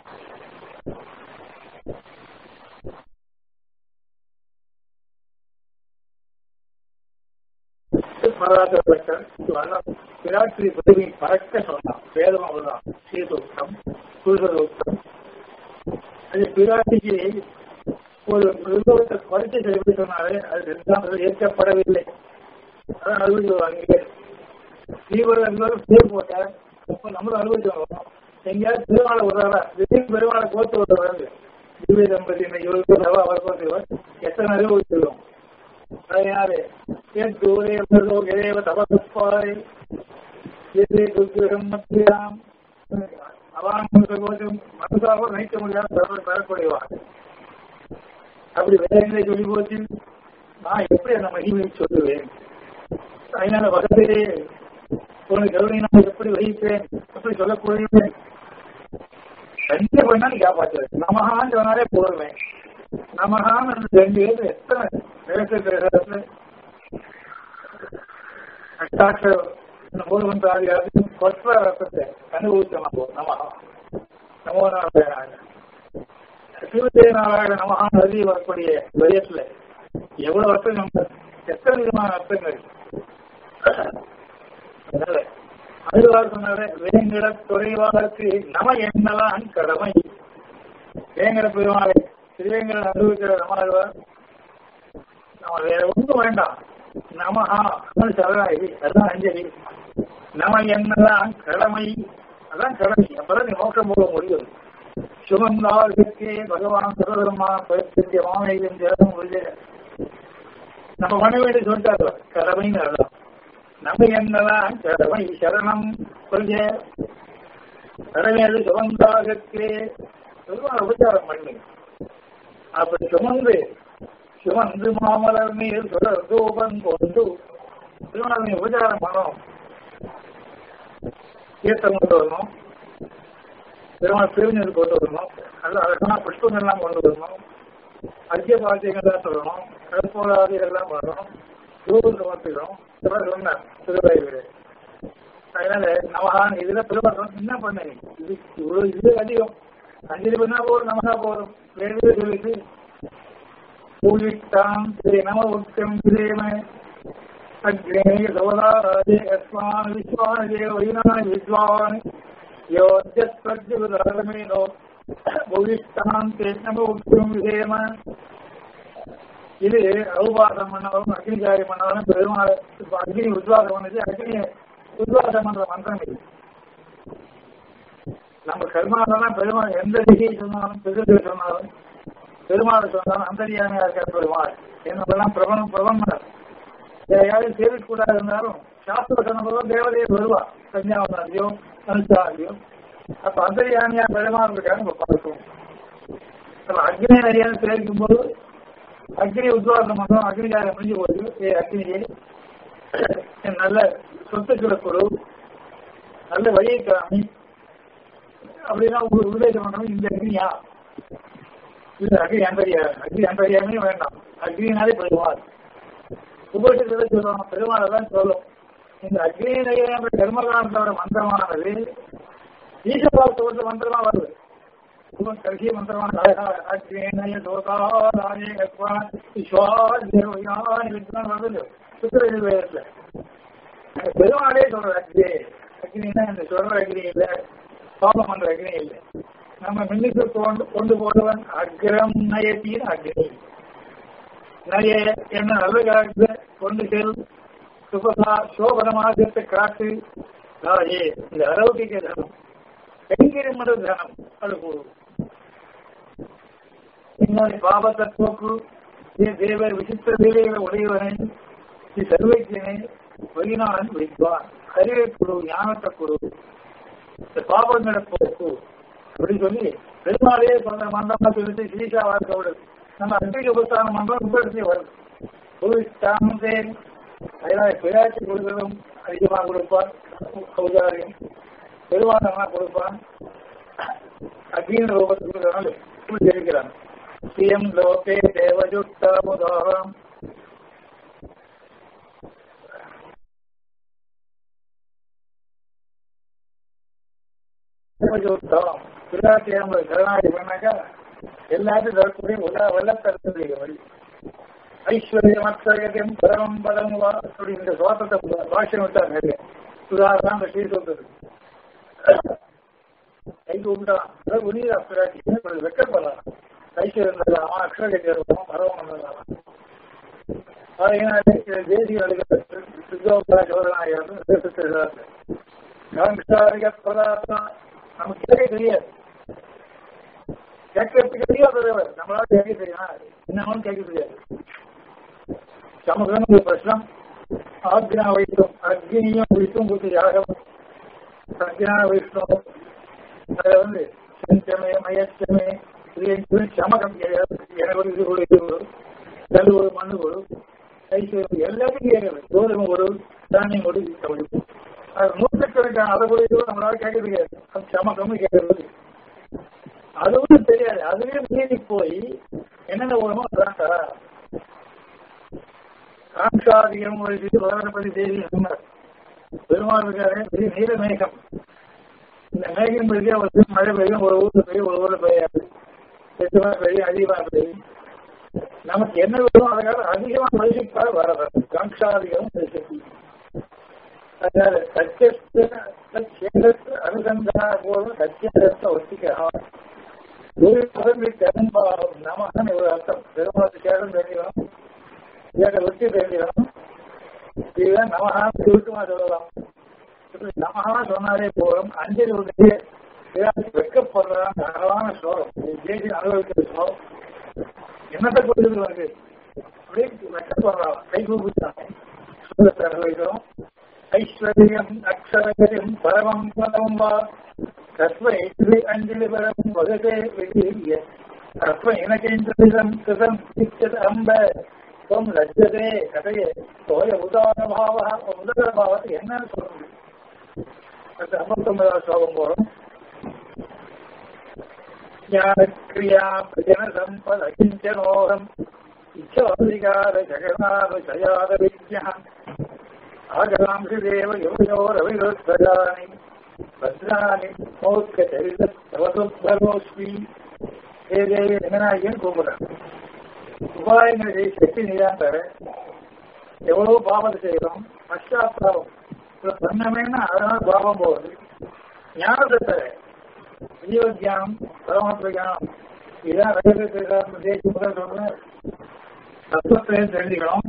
பிராட்சி பதவி பறக்க சொன்னான் வேதம் அவர்தான் சீதோக்தம் புருஷதோக்தம் அது பிராட்டிக்கு ஒரு பரிச்சை செய்வது சொன்னாலே அது ரெண்டாம் ஏற்கப்படவில்லை அதான் அனுபவிச்சு தீவிர எல்லாரும் பேர் போட்டார் அப்ப நம்மளும் அனுபவிச்சு எங்கேயாவது பெருமாளை விடுறாரா திடீர்னு பெருமாளை கோத்து விடுறாரு திவ்ய தம்பதி இவருக்கு அவர் கோத்துவர் எத்தனை அனுபவிச்சிருக்கோம் யாரு தூரே இறைவ தபசுப்பாறை மத்தியாம் அவான் மனசாக நினைக்க முடியாத பெறக்கூடியவார் அப்படி வேதங்களை சொல்லி போச்சு நான் எப்படி அந்த மகிமையை சொல்லுவேன் அதனால வகத்திலே உனக்கு கருணை நான் எப்படி வகிப்பேன் எப்படி சொல்லக்கூடியவேன் ரெண்டு பண்ணா நீ காப்பாற்றுவேன் நமகான்னு சொன்னாலே போடுவேன் நமகான்னு ரெண்டு பேர் எத்தனை நிலத்தில் அஷ்டாட்ச பூர்வம் தாதிகாரி கொற்ற ரசத்தை அனுபவிச்சோம் நமகா நமோ நாராயண சிவதே நாராயண நமகா நதி வரக்கூடிய வயசுல எவ்வளவு அர்த்தம் நம்ம எத்தனை விதமான அர்த்தங்கள் அதனால அழுவார் சொன்னாரு வேங்கட துறைவாருக்கு நம என்னலாம் கடமை வேங்கட பெருமாளை திருவேங்கட அனுபவிக்கிற நம நம்ம வேற ஒன்றும் வேண்டாம் நமஹா சரணாகி அதான் அஞ்சலி நம என்னதான் கடமை அதான் கடமை அப்பதான் நீ மோட்சம் போக முடியும் சுமந்தாளுக்கே பகவான் சர்வதர்மா பரிசுத்திய மாமையின் ஜெயம் முடிஞ்ச நம்ம பண்ண வேண்டிய சொல்லிட்டாரு கடமைன்னு அதான் நம்ம என்னதான் கடமை சரணம் கொள்க கடமையாது சுமந்தாகத்தே பெருமாள் உபச்சாரம் பண்ணு அப்படி சுமந்து சுமந்து மாமலர் நீர் சுடர் தூபம் கொண்டு பெருமாள் நீ உபச்சாரம் பண்ணணும் தீர்த்தம் கொண்டு வரணும் பெருமாள் திருநீர் கொண்டு வரணும் அது அதெல்லாம் புஷ்பங்கள்லாம் கொண்டு வரணும் அத்திய பாத்தியங்கள்லாம் சொல்லணும் கற்பூராதிகள்லாம் வரணும் ரூபம் சமர்ப்பிக்கணும் இதெல்லாம் சொன்னார் திருவாயூர் அதனால நமகான் இதுல பெருமாள் என்ன பண்ண இது இவ்வளவு இது அதிகம் அஞ்சலி பண்ணா போதும் நமகா போதும் வேறு சொல்லிட்டு பூஜித்தாம் திரு நம உத்தம் திரேம அக்னேய சோதாராஜே அஸ்மான் விஸ்வான் தேவ வினான் வித்வான் யோத்யத்வத்யுதாரமேனோ புவிஸ்தான் நம்ம உட்கும் விஷயமா இது அவுபாசம் பண்ணாலும் அக்னிகாரி பண்ணாலும் பெருமாள் இப்ப அக்னி உத்வாசம் பண்ணுச்சு அக்னி உத்வாசம் பண்ற மந்திரம் இது நம்ம கர்மாவெல்லாம் பெருமாள் எந்த திசையை சொன்னாலும் பெருது சொன்னாலும் பெருமாளை சொன்னாலும் அந்தரியாமையா இருக்கிற பெருமாள் என்னெல்லாம் பிரபலம் பிரபலம் யாரும் சேவிக்கூடாது இருந்தாலும் சாஸ்திர சொன்னபோதும் தேவதையை வருவா கன்னியாவதாரியோ அனுசாரியோ அப்ப அந்தரியாமையா பெருமாள் இருக்காங்க நம்ம பார்க்கணும் நம்ம அக்னி நிறையான்னு சேவிக்கும் போது அக்னி உத்வாசம் பண்றோம் அக்னிகாரம் முடிஞ்சு போது ஏ அக்னியே என் நல்ல சொத்துக்களை கொடு நல்ல வழியை காமி அப்படின்னா உங்களுக்கு உபதேசம் பண்றோம் இந்த அக்னியா இது அக்னி அந்தரியா அக்னி அந்தரியாமே வேண்டாம் அக்னினாலே பெருமாள் உபதேசத்தை சொல்லுவாங்க பெருமாள் தான் சொல்லும் இந்த அக்னி நையான்ற கர்மகாண்டத்தோட மந்திரமானது ஈசபாலத்தோட மந்திரமா வருது கடைசி மந்திரமான அக்னேய தோதாராய விஸ்வான் வருது சுத்திரவேதத்துல பெருமாளே சொல்ற அக்னி அக்னின்னா இந்த சொல்ற அக்னி இல்ல பாபம் பண்ற அக்னி இல்ல நம்ம மின்னுக்கு கொண்டு கொண்டு போடுவன் அக்ரம் நயத்தின் அக்னி நய என்ன நல்ல காட்டு கொண்டு செல் சுபதா சோபனமாக காட்டு ராஜே இந்த அரௌகிக தனம் பெண்கிருமட தனம் அது கூறும் இன்னொரு பாபத்தை போக்கு தேவர் விசித்திர தேவைகளை உடையவனை ஸ்ரீ சர்வஜனை வழிநாளன் வைப்பான் அறிவை குழு ஞானத்தை குழு இந்த பாபங்களை போக்கு அப்படின்னு சொல்லி பெருமாளே சொன்ன மண்டபம் சொல்லிட்டு ஸ்ரீஷா வாழ்க்கை நம்ம அன்றைக்கு உபஸ்தான மண்டபம் உபரிசை வருது புதுஸ்தானத்தே அதனால பிராட்சி கொடுக்கிறதும் அதிகமாக கொடுப்பான் ஔதாரியம் பெருமானமா கொடுப்பான் அக்னீன ரூபத்தில் கொடுக்கறதுனால இப்படி தெரிவிக்கிறான் ஸ்ரீயம் லோகே தேவஜுட்டாமுதாரம் தேவஜுட்டம் பிராட்டியம் கருணாடி பண்ணாக்கா எல்லாத்தையும் தரக்கூடிய உலக வெள்ளத்தரக்கூடிய வழி ஐஸ்வர்யம் அக்ஷயம் பரமம் பதம் வா அப்படி இந்த சுவாசத்தை பாஷ்யம் விட்டார் நிறைய உதாரணம் அந்த ஸ்ரீ சொல்றது கை கூப்பிட்டான் அதாவது உரிய பிராட்டி கொஞ்சம் வெக்கப்படலாம் ஐஸ்வர்யம் தரலாம் அக்ஷரகத்தை இருக்கலாம் பரவம் பண்ணலாம் தேசிய பதார்த்தம் நமக்கு கேட்க தெரியாது கேட்கறதுக்கு தெரியாது நம்மளால கேட்க தெரியும் என்னன்னு கேட்க தெரியாது சமூகம் ஒரு பிரச்சனம் ஆக்னா வைஷ்ணவம் அக்னியும் விஷ்ணும் கொடுத்து யாகம் அக்னா வைஷ்ணவம் அதை வந்து செஞ்சமே மயச்சமே சமகம் எனக்கு ஒரு இது ஒரு இது ஒரு கல் ஒரு மண்ணு ஒரு ஐஸ்வர்யம் எல்லாத்தையும் கேட்கறது கோதுமை ஒரு தானியம் ஒரு தமிழ் அது நூற்றுக்கணக்கான அதை கூட இது நம்மளால கேட்க தெரியாது அது சமகம்னு கேட்கறது அதுவும் தெரியாது அதுவே மீறி போய் என்னென்ன வேணுமோ அதான் தரா காங்காதிகம் வரப்படி செய்தி சொன்னார் பெருமாள் இருக்காரு பெரிய நீல மேகம் இந்த மேகம் பெய்ய வந்து மழை பெய்யும் ஒரு ஊர்ல பெய்யும் ஒரு ஊர்ல பெய்யாது எட்டு மழை பெய்யும் அதிகமா பெய்யும் நமக்கு என்ன வேணும் அதுக்காக அதிகமா மனுஷிக்காக வரது காங்காதிகம் சக்தி அதனால சத்தியத்தை அனுசந்தா போதும் சத்தியத்தை ஒத்திக்கலாம் ஒரு பதவி பெரும்பாலும் நமகன் ஒரு அர்த்தம் பெருமாளுக்கு சேரம் தெரியும் இதை வெற்றி தெரியும் இதுதான் நமகா சுருக்கமா சொல்லலாம் நமகா சொன்னாலே போதும் அஞ்சலி உடைய வெக்கப்படுறதான் அழகான ஸ்லோகம் தேசி அனுபவிக்கிற ஸ்லோகம் என்னத்தை கொடுக்குது வந்து அப்படியே வெக்கப்படுறான் கை கூப்பிட்டாங்க ஸ்லோகத்தை அனுபவிக்கிறோம் ஐஸ்வர்யம் அக்ஷரகரியம் பரமம் பதம் வா தஸ்மை திரு அஞ்சலி பரம் வகதே வெளிய தஸ்மை இனகேந்திரம் கிருதம் சித்தது அம்ப தொம் லஜ்ஜதே கதையே தோய உதாரண பாவ உதர பாவத்தை என்னன்னு சொல்ல முடியும் அந்த ஐம்பத்தொன்பதாவது ஸ்லோகம் போறோம் ஞானக்கிரியா பிரஜன சம்பத கிஞ்சனோகம் இச்சாதிகார ஜெகநாத ஜயாத விஜயான் ஆகராம்சி தேவ யோயோரவிரோத்பதானி பத்ராணி மோக்க சரிதோஸ்மி ஏ தேவி ரங்கநாயகன் கூப்பிடுறேன் உபாயங்களை செய்ய சக்தி நீதான் தர எவ்வளவு பாவத்தை செய்யறோம் பஷ்டாத்தாபம் பண்ணமேனா அதனால பாவம் போகுது ஞானத்தை தர ஜீவ தியானம் பரமாத்ம தியானம் இதான் ரகசியத்தை தேய்ச்சி முதல் சொல்றேன் தத்துவத்தையும் தெரிஞ்சுக்கணும்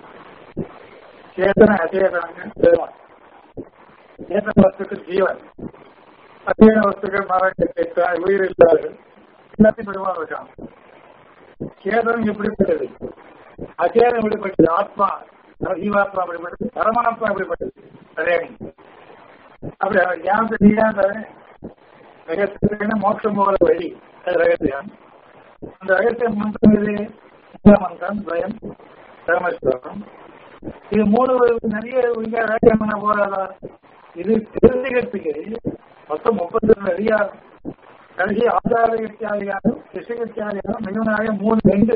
சேதன அச்சேதனங்க பெருமாள் சேதன வஸ்துக்கு ஜீவன் அச்சேதன வஸ்துக்கள் மரங்கள் உயிர் இல்லாதது எல்லாத்தையும் பெருமாள் இருக்கான் சேதனம் எப்படிப்பட்டது அச்சேதனம் எப்படிப்பட்டது ஆத்மா ஜீவாத்மா எப்படிப்பட்டது பரமாத்மா எப்படிப்பட்டது அதே அப்படி அவர் ஞானத்தை நீதான் தரேன் ரகசியமான மோட்சம் போகிற வழி அது ரகசியம் அந்த ரகசியம் மந்திரம் இது மந்திரம் பயம் பரமேஸ்வரம் இது மூணு நிறைய இங்க ரகசியம் பண்ண போறாதா இது தெரிஞ்சுக்கிறதுக்கு மொத்தம் முப்பத்தி ரெண்டு அதிகாரம் கடைசி ஆதார வித்தியாதிகாரம் கிருஷ்ண வித்தியாதிகாரம் மிகுனாக மூணு ரெண்டு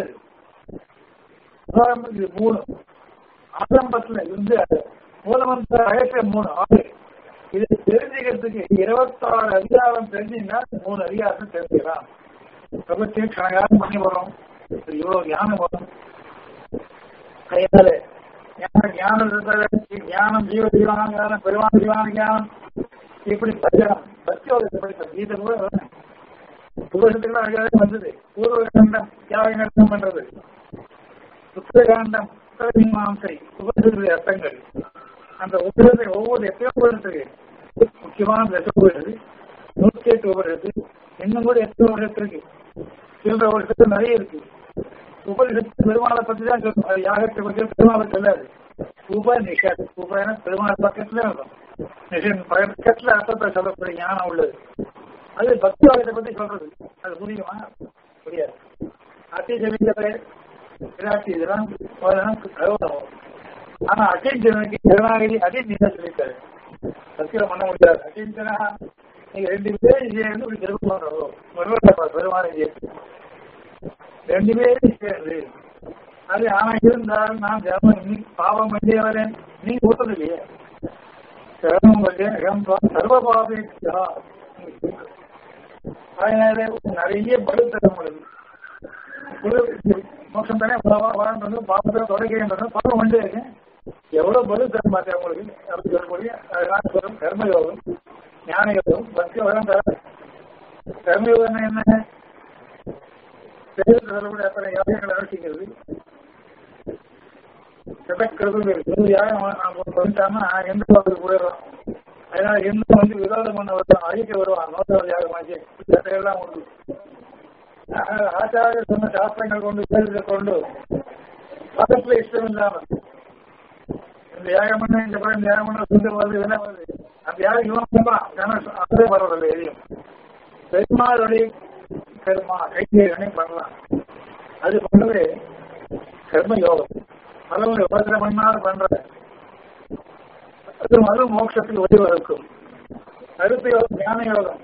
இது மூணு ஆரம்பத்துல இருந்து மூலமந்திர ரகசியம் மூணு ஆறு இது தெரிஞ்சுக்கிறதுக்கு இருபத்தாறு அதிகாரம் தெரிஞ்சுன்னா மூணு அதிகாரம் தெரிஞ்சுக்கலாம் பிரபத்தியம் கணக்காரம் பண்ணி வரும் இவ்வளவு ஞானம் வரும் கையால ஞானம் ஞானம் ஜீவ ஜீவான ஞானம் பெருமான ஜீவான ஞானம் இப்படி பஜனம் பக்தியோட படித்த கீதை கூட உபரிஷத்துக்கு அழகாக வந்தது பூர்வ கண்டம் தியாக கண்டம் பண்றது உத்தரகாண்டம் உத்தர மீமாசை உபரிஷத்துடைய அர்த்தங்கள் அந்த உபரிஷத்தை ஒவ்வொரு எத்தனையோ உபரிஷத்துக்கு முக்கியமான தசை உபரிஷத்து நூத்தி எட்டு உபரிஷத்து இன்னும் கூட எத்தனை உபரிஷத்து இருக்கு சில்லற உபரிஷத்து நிறைய இருக்கு உபனிஷத்து பெருமாளை பத்தி தான் சொல்லணும் அது யாகத்தை பற்றி பெருமாளை சொல்லாது உபநிஷத் உபன பெருமாள் பக்கத்துல இருக்கும் நிஷன் பக்கத்துல அர்த்தத்தை சொல்லக்கூடிய ஞானம் உள்ளது அது பக்தி வாகத்தை பத்தி சொல்றது அது புரியுமா புரியாது அத்தி ஜமீன்ல விராட்டி இதெல்லாம் கௌரவம் ஆனா அச்சிஞ்சனுக்கு கருணாகிரி அச்சிஞ்சனா சொல்லிட்டாரு சத்தியம் பண்ண முடியாது அச்சிஞ்சனா நீங்க ரெண்டு பேரும் சேர்ந்து இப்படி திரும்ப பெருமாள் ரெண்டு பேரும் சேர்ந்து அது ஆனா இருந்தாலும் நான் ஜெபம் இன்னைக்கு பாவம் பண்ணி வரேன் நீங்க கூட்டது இல்லையே சிரமம் பண்ணேன் சர்வ பாவேச்சா அதனால நிறைய பலு தரும் மோசம் தானே வாழ்ந்து பாவத்தை தொடக்கிறேன் பாவம் வந்து எவ்வளவு பலு தரும் பார்த்தேன் உங்களுக்கு அப்படி சொல்லக்கூடிய அழகான சொல்லும் கர்மயோகம் ஞான யோகம் பக்தி யோகம் தர கர்மயோகம் என்ன சொல்லக்கூடிய அத்தனை யாகங்களை அனுஷ்டிக்கிறது கிடக்கிறது வந்துட்டாம எந்த பக்கத்துக்கு போயிடுறோம் அதனால எந்த வந்து விரோதம் பண்ண வருவான் அழிக்க வருவான் நோத்தவர் யாகமாச்சு எல்லாம் உண்டு ஆச்சாரிய சொன்ன சாஸ்திரங்கள் கொண்டு கேள்விகளை கொண்டு பக்கத்துல இஷ்டம் இல்லாம இந்த யாகம் பண்ண இந்த படம் இந்த யாகம் பண்ண சுந்தர் வருது இதெல்லாம் வருது அந்த யாகம் இவன் தான் அதே பரவாயில்ல எதையும் பெருமாளுடைய பெருமா கைத்தேரனை பண்ணலாம் அது பண்ணவே கர்ம யோகம் பலவங்க உபதிரம் பண்ணாலும் பண்ற அது மறு மோட்சத்துக்கு வழிவகுக்கும் கருத்து யோகம் ஞான யோகம்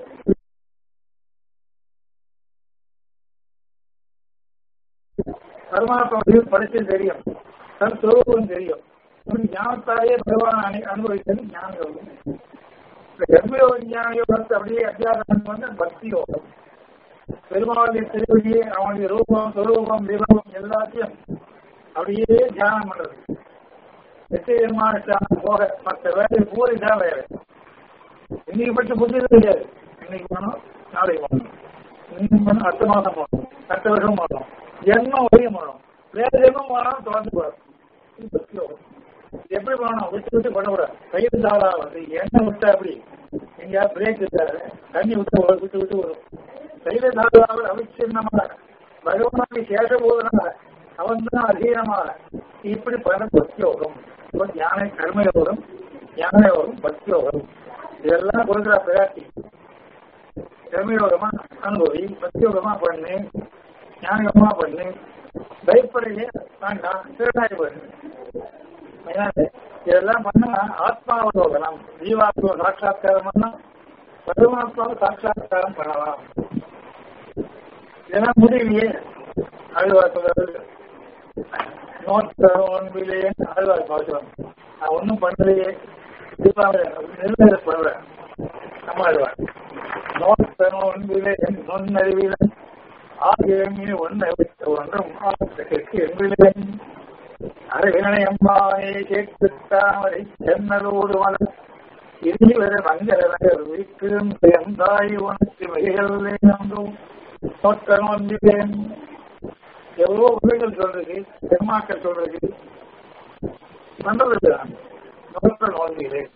பரமாத்மா படிச்சு தெரியும் தன் சுரூபம் தெரியும் ஞானத்தாலே பகவான் அனுபவித்தது ஞான யோகம் கர்மயோக ஞான யோகத்தை அப்படியே அத்தியாசம் பண்ண பக்தி யோகம் பெருமாளுடைய திருவடியே அவனுடைய ரூபம் சுரூபம் விபவம் எல்லாத்தையும் அப்படியே தியானம் பண்றது நிச்சயமான தியானம் போக மற்ற வேலை பூரி தான் வேலை இன்னைக்கு பற்றி புரிஞ்சது கிடையாது இன்னைக்கு போனோம் நாளைக்கு போனோம் இன்னும் போனோம் அடுத்த மாதம் போனோம் அடுத்த வருஷம் போனோம் ஜென்மம் வரையும் போனோம் வேற ஜென்மம் போனாலும் தொடர்ந்து போறோம் எப்படி போனோம் விட்டு விட்டு பண்ணக்கூடாது கையில் தாளா வந்து எண்ணெய் விட்டா அப்படி எங்கேயாவது பிரேக் இருக்காரு தண்ணி விட்டு விட்டு விட்டு வரும் கையில தாழ்வாக அவிச்சின்னமாக பகவானுக்கு சேஷபோதனாக அவன் தான் அதீனமாக இப்படி பல பக்தி யோகம் ஞான கர்மயோகம் ஞான யோகம் பக்தி யோகம் இதெல்லாம் கொடுக்குற பிராட்டி கர்மயோகமா அனுபவி பக்தி யோகமா பண்ணு ஞானகமா பண்ணு பயப்படையே வேண்டாம் திருநாய் பண்ணு இதெல்லாம் பண்ணா ஆத்மாவலோகனம் ஜீவாத்மா சாட்சா்காரம் பண்ணா பரமாத்மாவை சாட்சா்காரம் பண்ணலாம் இதெல்லாம் முடியலையே ஆழ்வார் சொல்றது நோன்பிலே ஆழ்வார் பார்க்கலாம் நான் ஒன்றும் பண்ணலையே தீபாவளி நெருங்க சொல்றேன் நம்ம ஆழ்வார் நோன்பே நொன்னறிவில ஆகியமே ஒன்றை ஒன்றும் எங்களிலே அரவினை அம்மாவை கேட்டு தாமரை சென்னலோடு மலர் இறுதிவர மங்களநகர் வீட்டிலும் பெயர்ந்தாய் உனக்கு வகைகள் நம்பும் நோக்க நோன்பிலேன் எவ்வளோ உதவிகள் சொல்றது பெருமாக்கள் சொல்றது பண்றது நான் நோக்க நோன்பிலேன்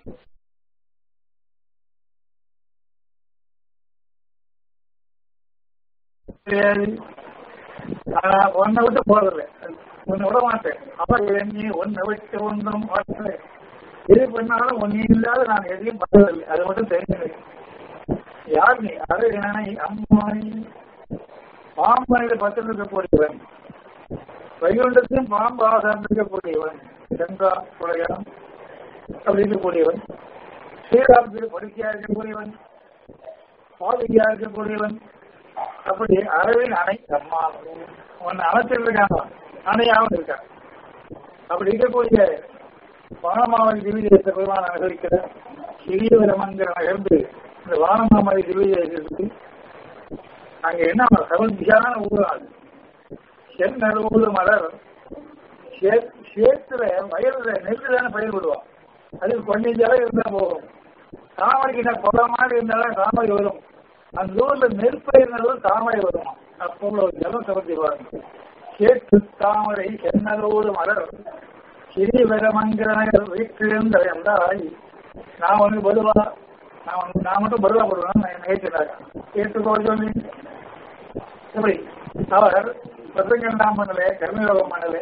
சரி ஆனா ஒன்னை விட்டு போறதில்லை உன்னை விட மாட்டேன் அப்ப எண்ணி ஒன்னை விட்டு ஒன்றும் மாட்டேன் எது பண்ணாலும் ஒன்னே இல்லாத நான் எதையும் பண்ணதில்லை அது மட்டும் தெரிஞ்சது யார் நீ அது என்னை அம்மாய் பாம்பனிட பத்தில் இருக்கக்கூடியவன் வைகுண்டத்தையும் பாம்பாக சார்ந்திருக்கக்கூடியவன் கங்கா புலகம் அப்படி இருக்கக்கூடியவன் ஸ்ரீராமத்தில் படுக்கையா இருக்கக்கூடியவன் பாதுகையா இருக்கக்கூடியவன் அப்படி அரவின் அணை அம்மா உன்னை அணைச்சிருக்காங்க அணையாவும் இருக்கான் அப்படி இருக்கக்கூடிய வானமாவை திவ்யத்தை பெருமான் அனுபவிக்கிற சிறியவரமங்கிற நகர்ந்து இந்த வானமாமலை திவ்யதேசத்துக்கு அங்க என்ன சமந்தியான ஊராது செந்நடுவது மலர் சேத்துல வயல்ல நெல்லு தானே பயிர் விடுவான் அது கொஞ்சம் ஜலம் இருந்தா போகும் தாமரைக்கு என்ன கொலை மாதிரி இருந்தாலும் தாமரை வரும் அந்த ஊர்ல நெற்பயிர்னாலும் தாமரை வரும் அப்போ ஜலம் சமர்த்தி பாருங்க சேத்து தாமரை சென்னதோடு மலர் சிறிவரமங்கிற வீட்டிலிருந்து என்றாய் நான் வந்து பருவா நான் வந்து நான் மட்டும் பருவா போடுவேன் நான் நினைக்கிறாங்க ஏற்றுக்கோ சொல்லி எப்படி அவர் பிரசங்கம் பண்ணல கர்மயோகம் பண்ணல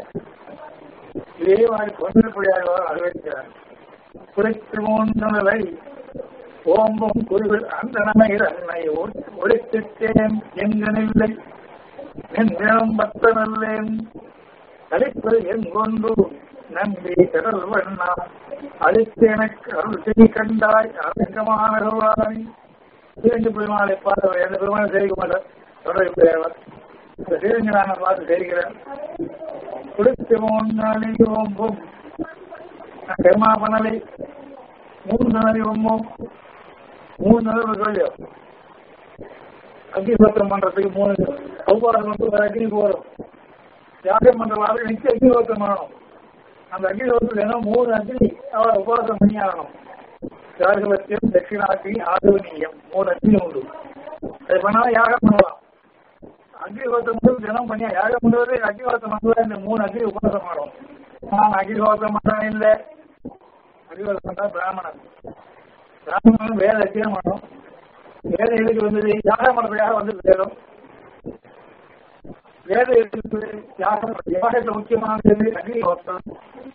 இதே மாதிரி கொண்டிருப்படியாக அறிவிக்கிறார் குறித்து மூன்றலை ஓம்பும் குருவில் அந்த நமையில் அன்னை ஒழித்திட்டேன் எங்கனில்லை என் தினம் பக்தனல்லேன் கழிப்பது என் கொண்டு நம்பி கடல் வண்ணா அழித்து எனக்கு அருள் செய்தி கண்டாய் அரங்கமான கருவாய் இரண்டு பெருமாளை பார்த்தவர் எந்த பெருமாள் செய்ய மாட்டார் தொடர்புடையவர் அந்த சீரஞ்சனான பார்த்து செய்கிறேன் கொடுத்து மூன்று ஓம்பும் கர்மா பண்ணலை மூன்று நாளை ஓம்பும் மூணு நாள் சொல்லியோ அக்னி சோத்திரம் பண்றதுக்கு மூணு அவ்வாறு வந்து அக்னி போறோம் யாகம் பண்ற வாரம் நிச்சயம் அக்னி சோத்திரம் பண்ணணும் அந்த அக்னி சோத்திரம் என்ன மூணு அக்னி அவர் உபவாசம் பண்ணி ஆகணும் யாகலட்சியம் தட்சிணாக்கி ஆதவனீயம் மூணு அக்னி உண்டு அது பண்ணாலும் யாகம் பண்ணலாம் அக்னிஹோத்திரம் மட்டும் தினம் பண்ணியா யாகம் பண்ணுறது அக்னிஹோத்திரம் பண்ணுறது இந்த மூணு அக்னி உபவாசம் பண்ணணும் நான் அக்னிஹோத்திரம் பண்ண இல்லை அக்னிஹோத்திரம் பண்ணா பிராமணன் பிராமணன் வேத அத்தியம் பண்ணணும் வேத எதுக்கு வந்தது யாகம் பண்ணுறதுக்காக வந்து வேதம் வேத எதுக்கு யாகம் யாகத்தில் முக்கியமானது அக்னிஹோத்திரம்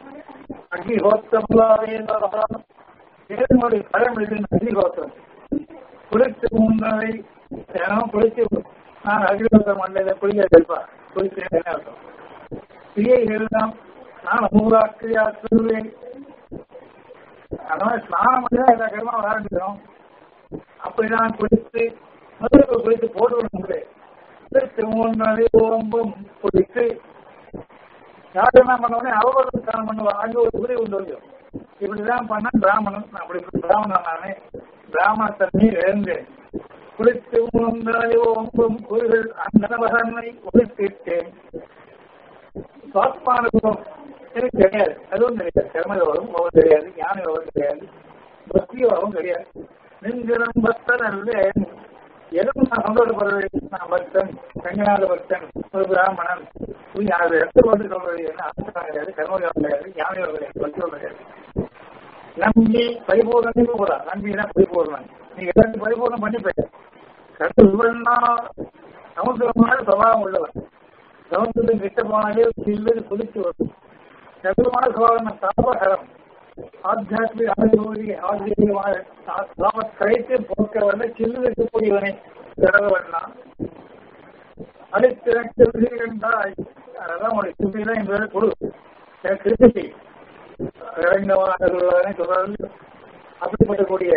அக்னிஹோத்திரம் வேதனுடைய பழம் எழுதின அக்னிஹோத்திரம் குளித்து முன்னாடி தினம் குளித்து நான் அகிலோத்தம் மண்டல குளிக்க இருப்பா குளித்து என்ன அர்த்தம் பிரியை எழுதாம் நான் மூலாக்கிரியா சொல்லுவேன் அதனால ஸ்நானம் பண்ணி தான் எல்லா கர்மா ஆரம்பிக்கிறோம் அப்படிதான் குளித்து முதலுக்கு குளித்து போட்டு விட முடியாது குளித்து மூணு நாளே ஓம்பும் குளித்து யார் என்ன பண்ண அவர்களும் ஸ்நானம் பண்ணுவா அங்க ஒரு உதவி உண்டு வைக்கும் இப்படிதான் பண்ண பிராமணன் அப்படி பிராமணன் நானே பிராமண தண்ணீர் எழுந்தேன் குளித்து மூன்றாலே ஒம்பும் குருகள் அந்தனவகனை ஒழித்திட்டேன் சுவாத்மானுபவம் எனக்கு கிடையாது அதுவும் தெரியாது கர்மயோகம் அவன் தெரியாது ஞான யோகம் தெரியாது பக்தி யோகம் கிடையாது நெஞ்சிடம் பக்தன் அல்ல எதுவும் நான் சந்தோஷப்படுறது நான் பக்தன் கங்கநாத பக்தன் ஒரு பிராமணன் அது இடத்துல வந்து சொல்றது என்ன அர்த்தம் கிடையாது கர்மயோகம் கிடையாது ஞான யோகம் கிடையாது பக்தி யோகம் கிடையாது நம்பி பரிபூர்ணம் கூட நம்பினா பரிபூர்ணம் நீங்க எல்லாத்தையும் பரிபூர்ணம் பண்ணி போயிட்ட கடவுள்னா சமுத்திரமான சுபாவம் உள்ளவன் சமுத்திரத்தின் கிட்ட போனாலே சில்லு குதிச்சு வரும் கடுமான சுபாவம் தாபகரம் ஆத்தியாத்மிக அனுபவி ஆசிரியமான தாம கழித்து போக்க வந்த சில்லு இருக்கக்கூடியவனை கடவுள்னா அழித்திறக்கு கண்டாய் அதெல்லாம் உனக்கு திருப்பி தான் இந்த வேலை கொடு எனக்கு திருப்பி செய் இறங்கவான சொல்றாரு அப்படிப்பட்டக்கூடிய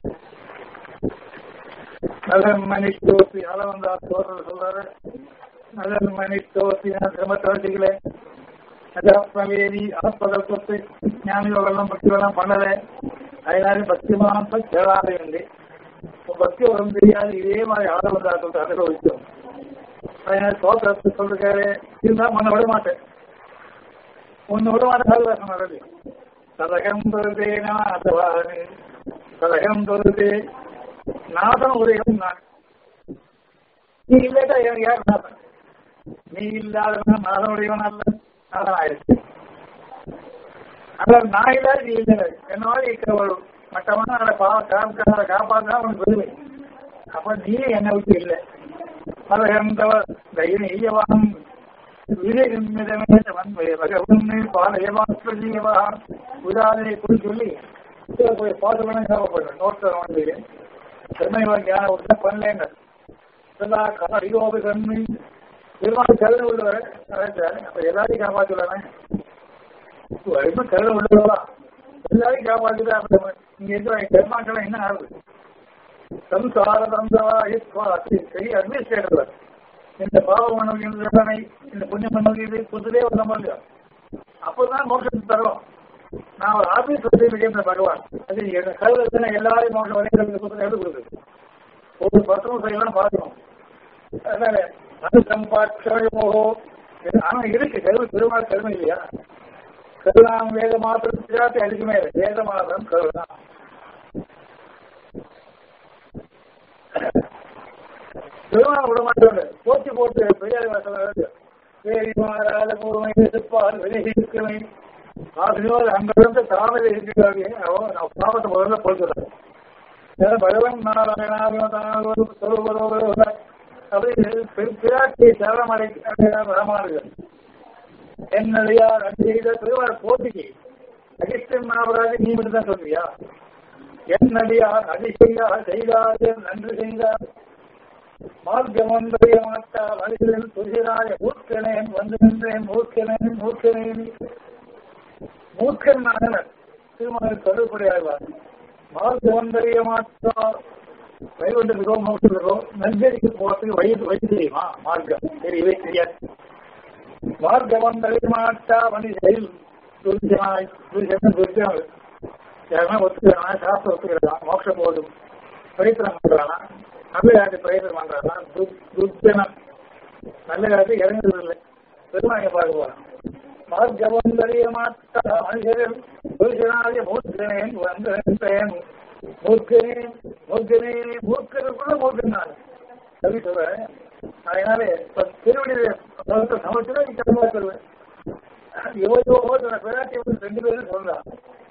நலன் மணி தோசி அளவந்தா சோழர் சொல்றாரு நலன் மணி தோசி நான் திரும்ப தோசிக்கல அஜாத்மவேதி ஆத்மதத்துவத்தை ஞானியோகெல்லாம் பக்தியெல்லாம் பண்ணல அதனால பக்தி மாத்த கேளாதே உண்டு பக்தி உடம்பு தெரியாது இதே மாதிரி ஆதவந்தாக்கத்தை அனுபவிச்சோம் அதனால சோத்திரத்தை சொல்றாரு இருந்தா மண்ணை விட மாட்டேன் ஒன்னு விட மாட்டேன் சதகம் பிரதேனா சதகம் தொழுது நாதம் உதயம் நான் நீ இல்லட்டா யார் யார் நாதன் நீ இல்லாதவன் நாதன் உடையவன் அல்ல நாதன் ஆயிடுச்சு ஆனால் நான் இல்லாத நீ இல்லை என்னோட இருக்கிறவள் மற்றவன அதை பா காப்பாற்ற காப்பாற்றினா அவனுக்கு பெருமை அப்ப நீ என்னை விட்டு இல்லை பலகந்தவர் தைரிய ஈயவான் உதாரணை குறி சொல்லி போய் பாட்டு வேணும் தேவைப்படுறேன் நோட்டம் வந்து சென்னை ஞான விட்டு பண்ணலேங்க எல்லா கரியோபி கண்ணி பெருமாள் கருணை உள்ளவர் அப்ப எல்லாரையும் காப்பாற்றுவாங்க வரைக்கும் கருணை உள்ளவரா எல்லாரையும் காப்பாற்றுதான் இங்க இருக்கிற பெருமாட்கள் என்ன ஆகுது சம்சார தந்தவா பெரிய அட்மினிஸ்ட்ரேட்டர் இந்த பாவ மனோகியனை இந்த புண்ணிய மனோகியது புதுதே ஒரு சம்பந்தம் அப்பதான் மோட்சத்தை தரும் நான் ஒரு ஆபீஸ் வச்சிருக்கேன் பகவான் அது என் கருவத்தின எல்லாரையும் மோட்சம் வரைக்கும் புத்தகம் எடுத்து கொடுக்குது ஒரு பத்திரம் செய்யலாம் பார்க்கணும் அதனால அது சம்பாட்சமோ ஆனா இருக்கு கருவு பெருமாள் கருமை இல்லையா கருணாம் வேத மாத்திரத்துக்காக அதுக்குமே வேத மாதம் கருணா பெருமாள் விட மாட்டாங்க போச்சு போட்டு பெரியார் வாசல் வேரி மாறாத பூர்மை எதிர்ப்பால் விலகி இருக்கவை ஆசிரியர் அங்கிருந்து தாமரை இருக்கிறாங்க அவன் பாவத்தை முதல்ல போட்டுறாங்க பகவன் நாராயணாவது சொல்லுவதோடு அப்படி பிராட்டி சரணமடை ராமானுஜன் என்னடியார் அஞ்சு செய்த பெருமாள் போட்டிக்கு அகிஷ்டன் மகாபராஜி நீ மட்டும் தான் சொல்றியா என்னடியார் அடி செய்தார் செய்தார் நன்றி செய்தார் மார்க்கமந்தரிய மாட்டா மனிதன் துரிதனாய மூர்க்கனேன் வந்து நின்றேன் மூர்க்கனேன் மூர்க்கனேன் மூர்க்கன் நாகனர் திருமணம் தொடர்புடையாழ்வார் மார்க்கமந்தரிய மாட்டா வைகுண்டத்துக்கோ மோசத்துக்கோ நஞ்சரிக்கு போறதுக்கு வழி வழி தெரியுமா மார்க்கம் தெரியவே தெரியாது மார்க்கமந்தரிய மாட்டா மனிதன் துரிதனாய் துரிதன் துரிதனாய் யாருன்னா ஒத்துக்கிறானா சாஸ்திரம் ஒத்துக்கிறான் மோட்சம் போதும் பரித்திரம் பண்றானா நல்ல காலத்து பிரயத்தனம் பண்றாரா துர்ஜனம் நல்ல காலத்து இறங்குறதில்லை பெருமாங்க பார்க்க போறான் மார்க்கவந்தரிய மாட்டா மனுஷன் புருஷனாகிய மூர்க்கனேன் வந்தேன் மூர்க்கனே மூர்க்கனே மூர்க்கனுக்குள்ள மூர்க்கன் நான் கவி சொல்றேன் அதனால திருவடியில சமைச்சுதான் நீ கருமா சொல்லுவேன் யுவ பிராட்டி ரெண்டு பேரும் சொல்றான்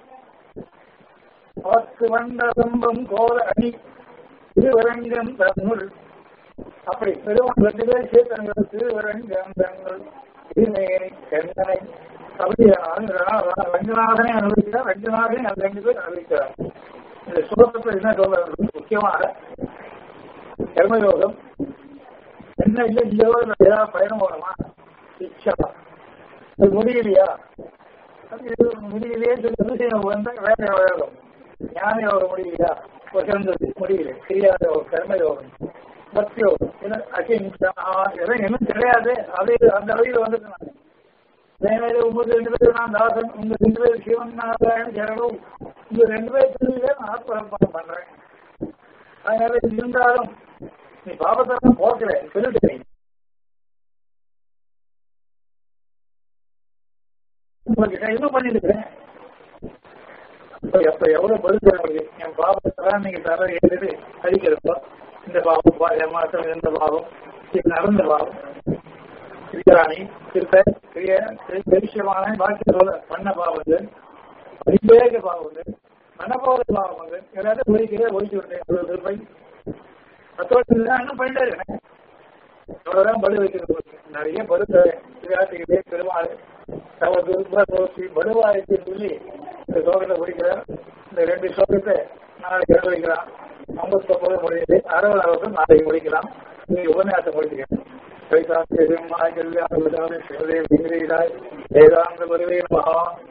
பத்து வந்த சம்பம் கோல அணி திருவரங்கம் தன்னுள் அப்படி பெருமாள் ரெண்டு பேர் சேர்த்தங்கள் திருவரங்கம் தங்கள் திருநேரி கண்ணனை அப்படி ரங்கநாதனை அனுபவிக்கிறார் ரங்கநாதனை அந்த ரெண்டு பேர் அனுபவிக்கிறார் இந்த சுலபத்தில் என்ன சொல்றது முக்கியமாக கர்மயோகம் என்ன இல்லை இந்த ஏதாவது பயணம் போகணுமா இச்சா அது முடியலையா முடியலையே சொல்லி வந்தா வேற யோகம் ஞான யோகம் முடியலையா சிறந்தது முடியல கிரியாத கர்மயோகம் பக்தி யோகம் இதெல்லாம் இன்னும் கிடையாது அது அந்த வழியில் வந்துட்டு நான் உங்க ரெண்டு பேரும் நான் தாசன் உங்க ரெண்டு பேரும் சிவன் நாராயணன் ஜனகம் உங்க ரெண்டு பேர் திருவிழா நான் ஆத்மரப்பணம் பண்றேன் அதனால இருந்தாலும் நீ பாபத்தெல்லாம் போக்கல சொல்லிட்டு உங்களுக்கு நான் இன்னும் பண்ணிருக்கிறேன் அப்ப எவ்வளவு பதில் தர முடியும் என் பாவத்தெல்லாம் நீங்க தர எழுதி அடிக்கிறப்போ இந்த பாவம் ஏமாற்றம் எந்த பாவம் இது நடந்த பாவம் கிரியாணி திருத்த கிரிய பெருஷமான பாக்கிய பண்ண பாவங்கள் அதிவேக பாவங்கள் மனபோத பாவங்கள் எல்லாரும் ஒழிக்கிற ஒழிச்சு விட்டேன் அவ்வளவு திருப்பை பத்தோடு இன்னும் பண்ணிட்டே இருக்கேன் அவ்வளவுதான் பலு வைக்கிறது நிறைய பலு தரேன் பெருமாள் தவ துர்போசி படுவாய்க்கு சொல்லி இந்த சோகத்தை முடிக்கிறார் இந்த ரெண்டு சோகத்தை நாளைக்கு அனுபவிக்கலாம் ஐம்பத்தி ஒன்பது முடியுது அறுபதாவது நாளைக்கு முடிக்கலாம் நீங்க உபன்யாசம் முடிக்கிறேன் வேதாந்த வருவே மகா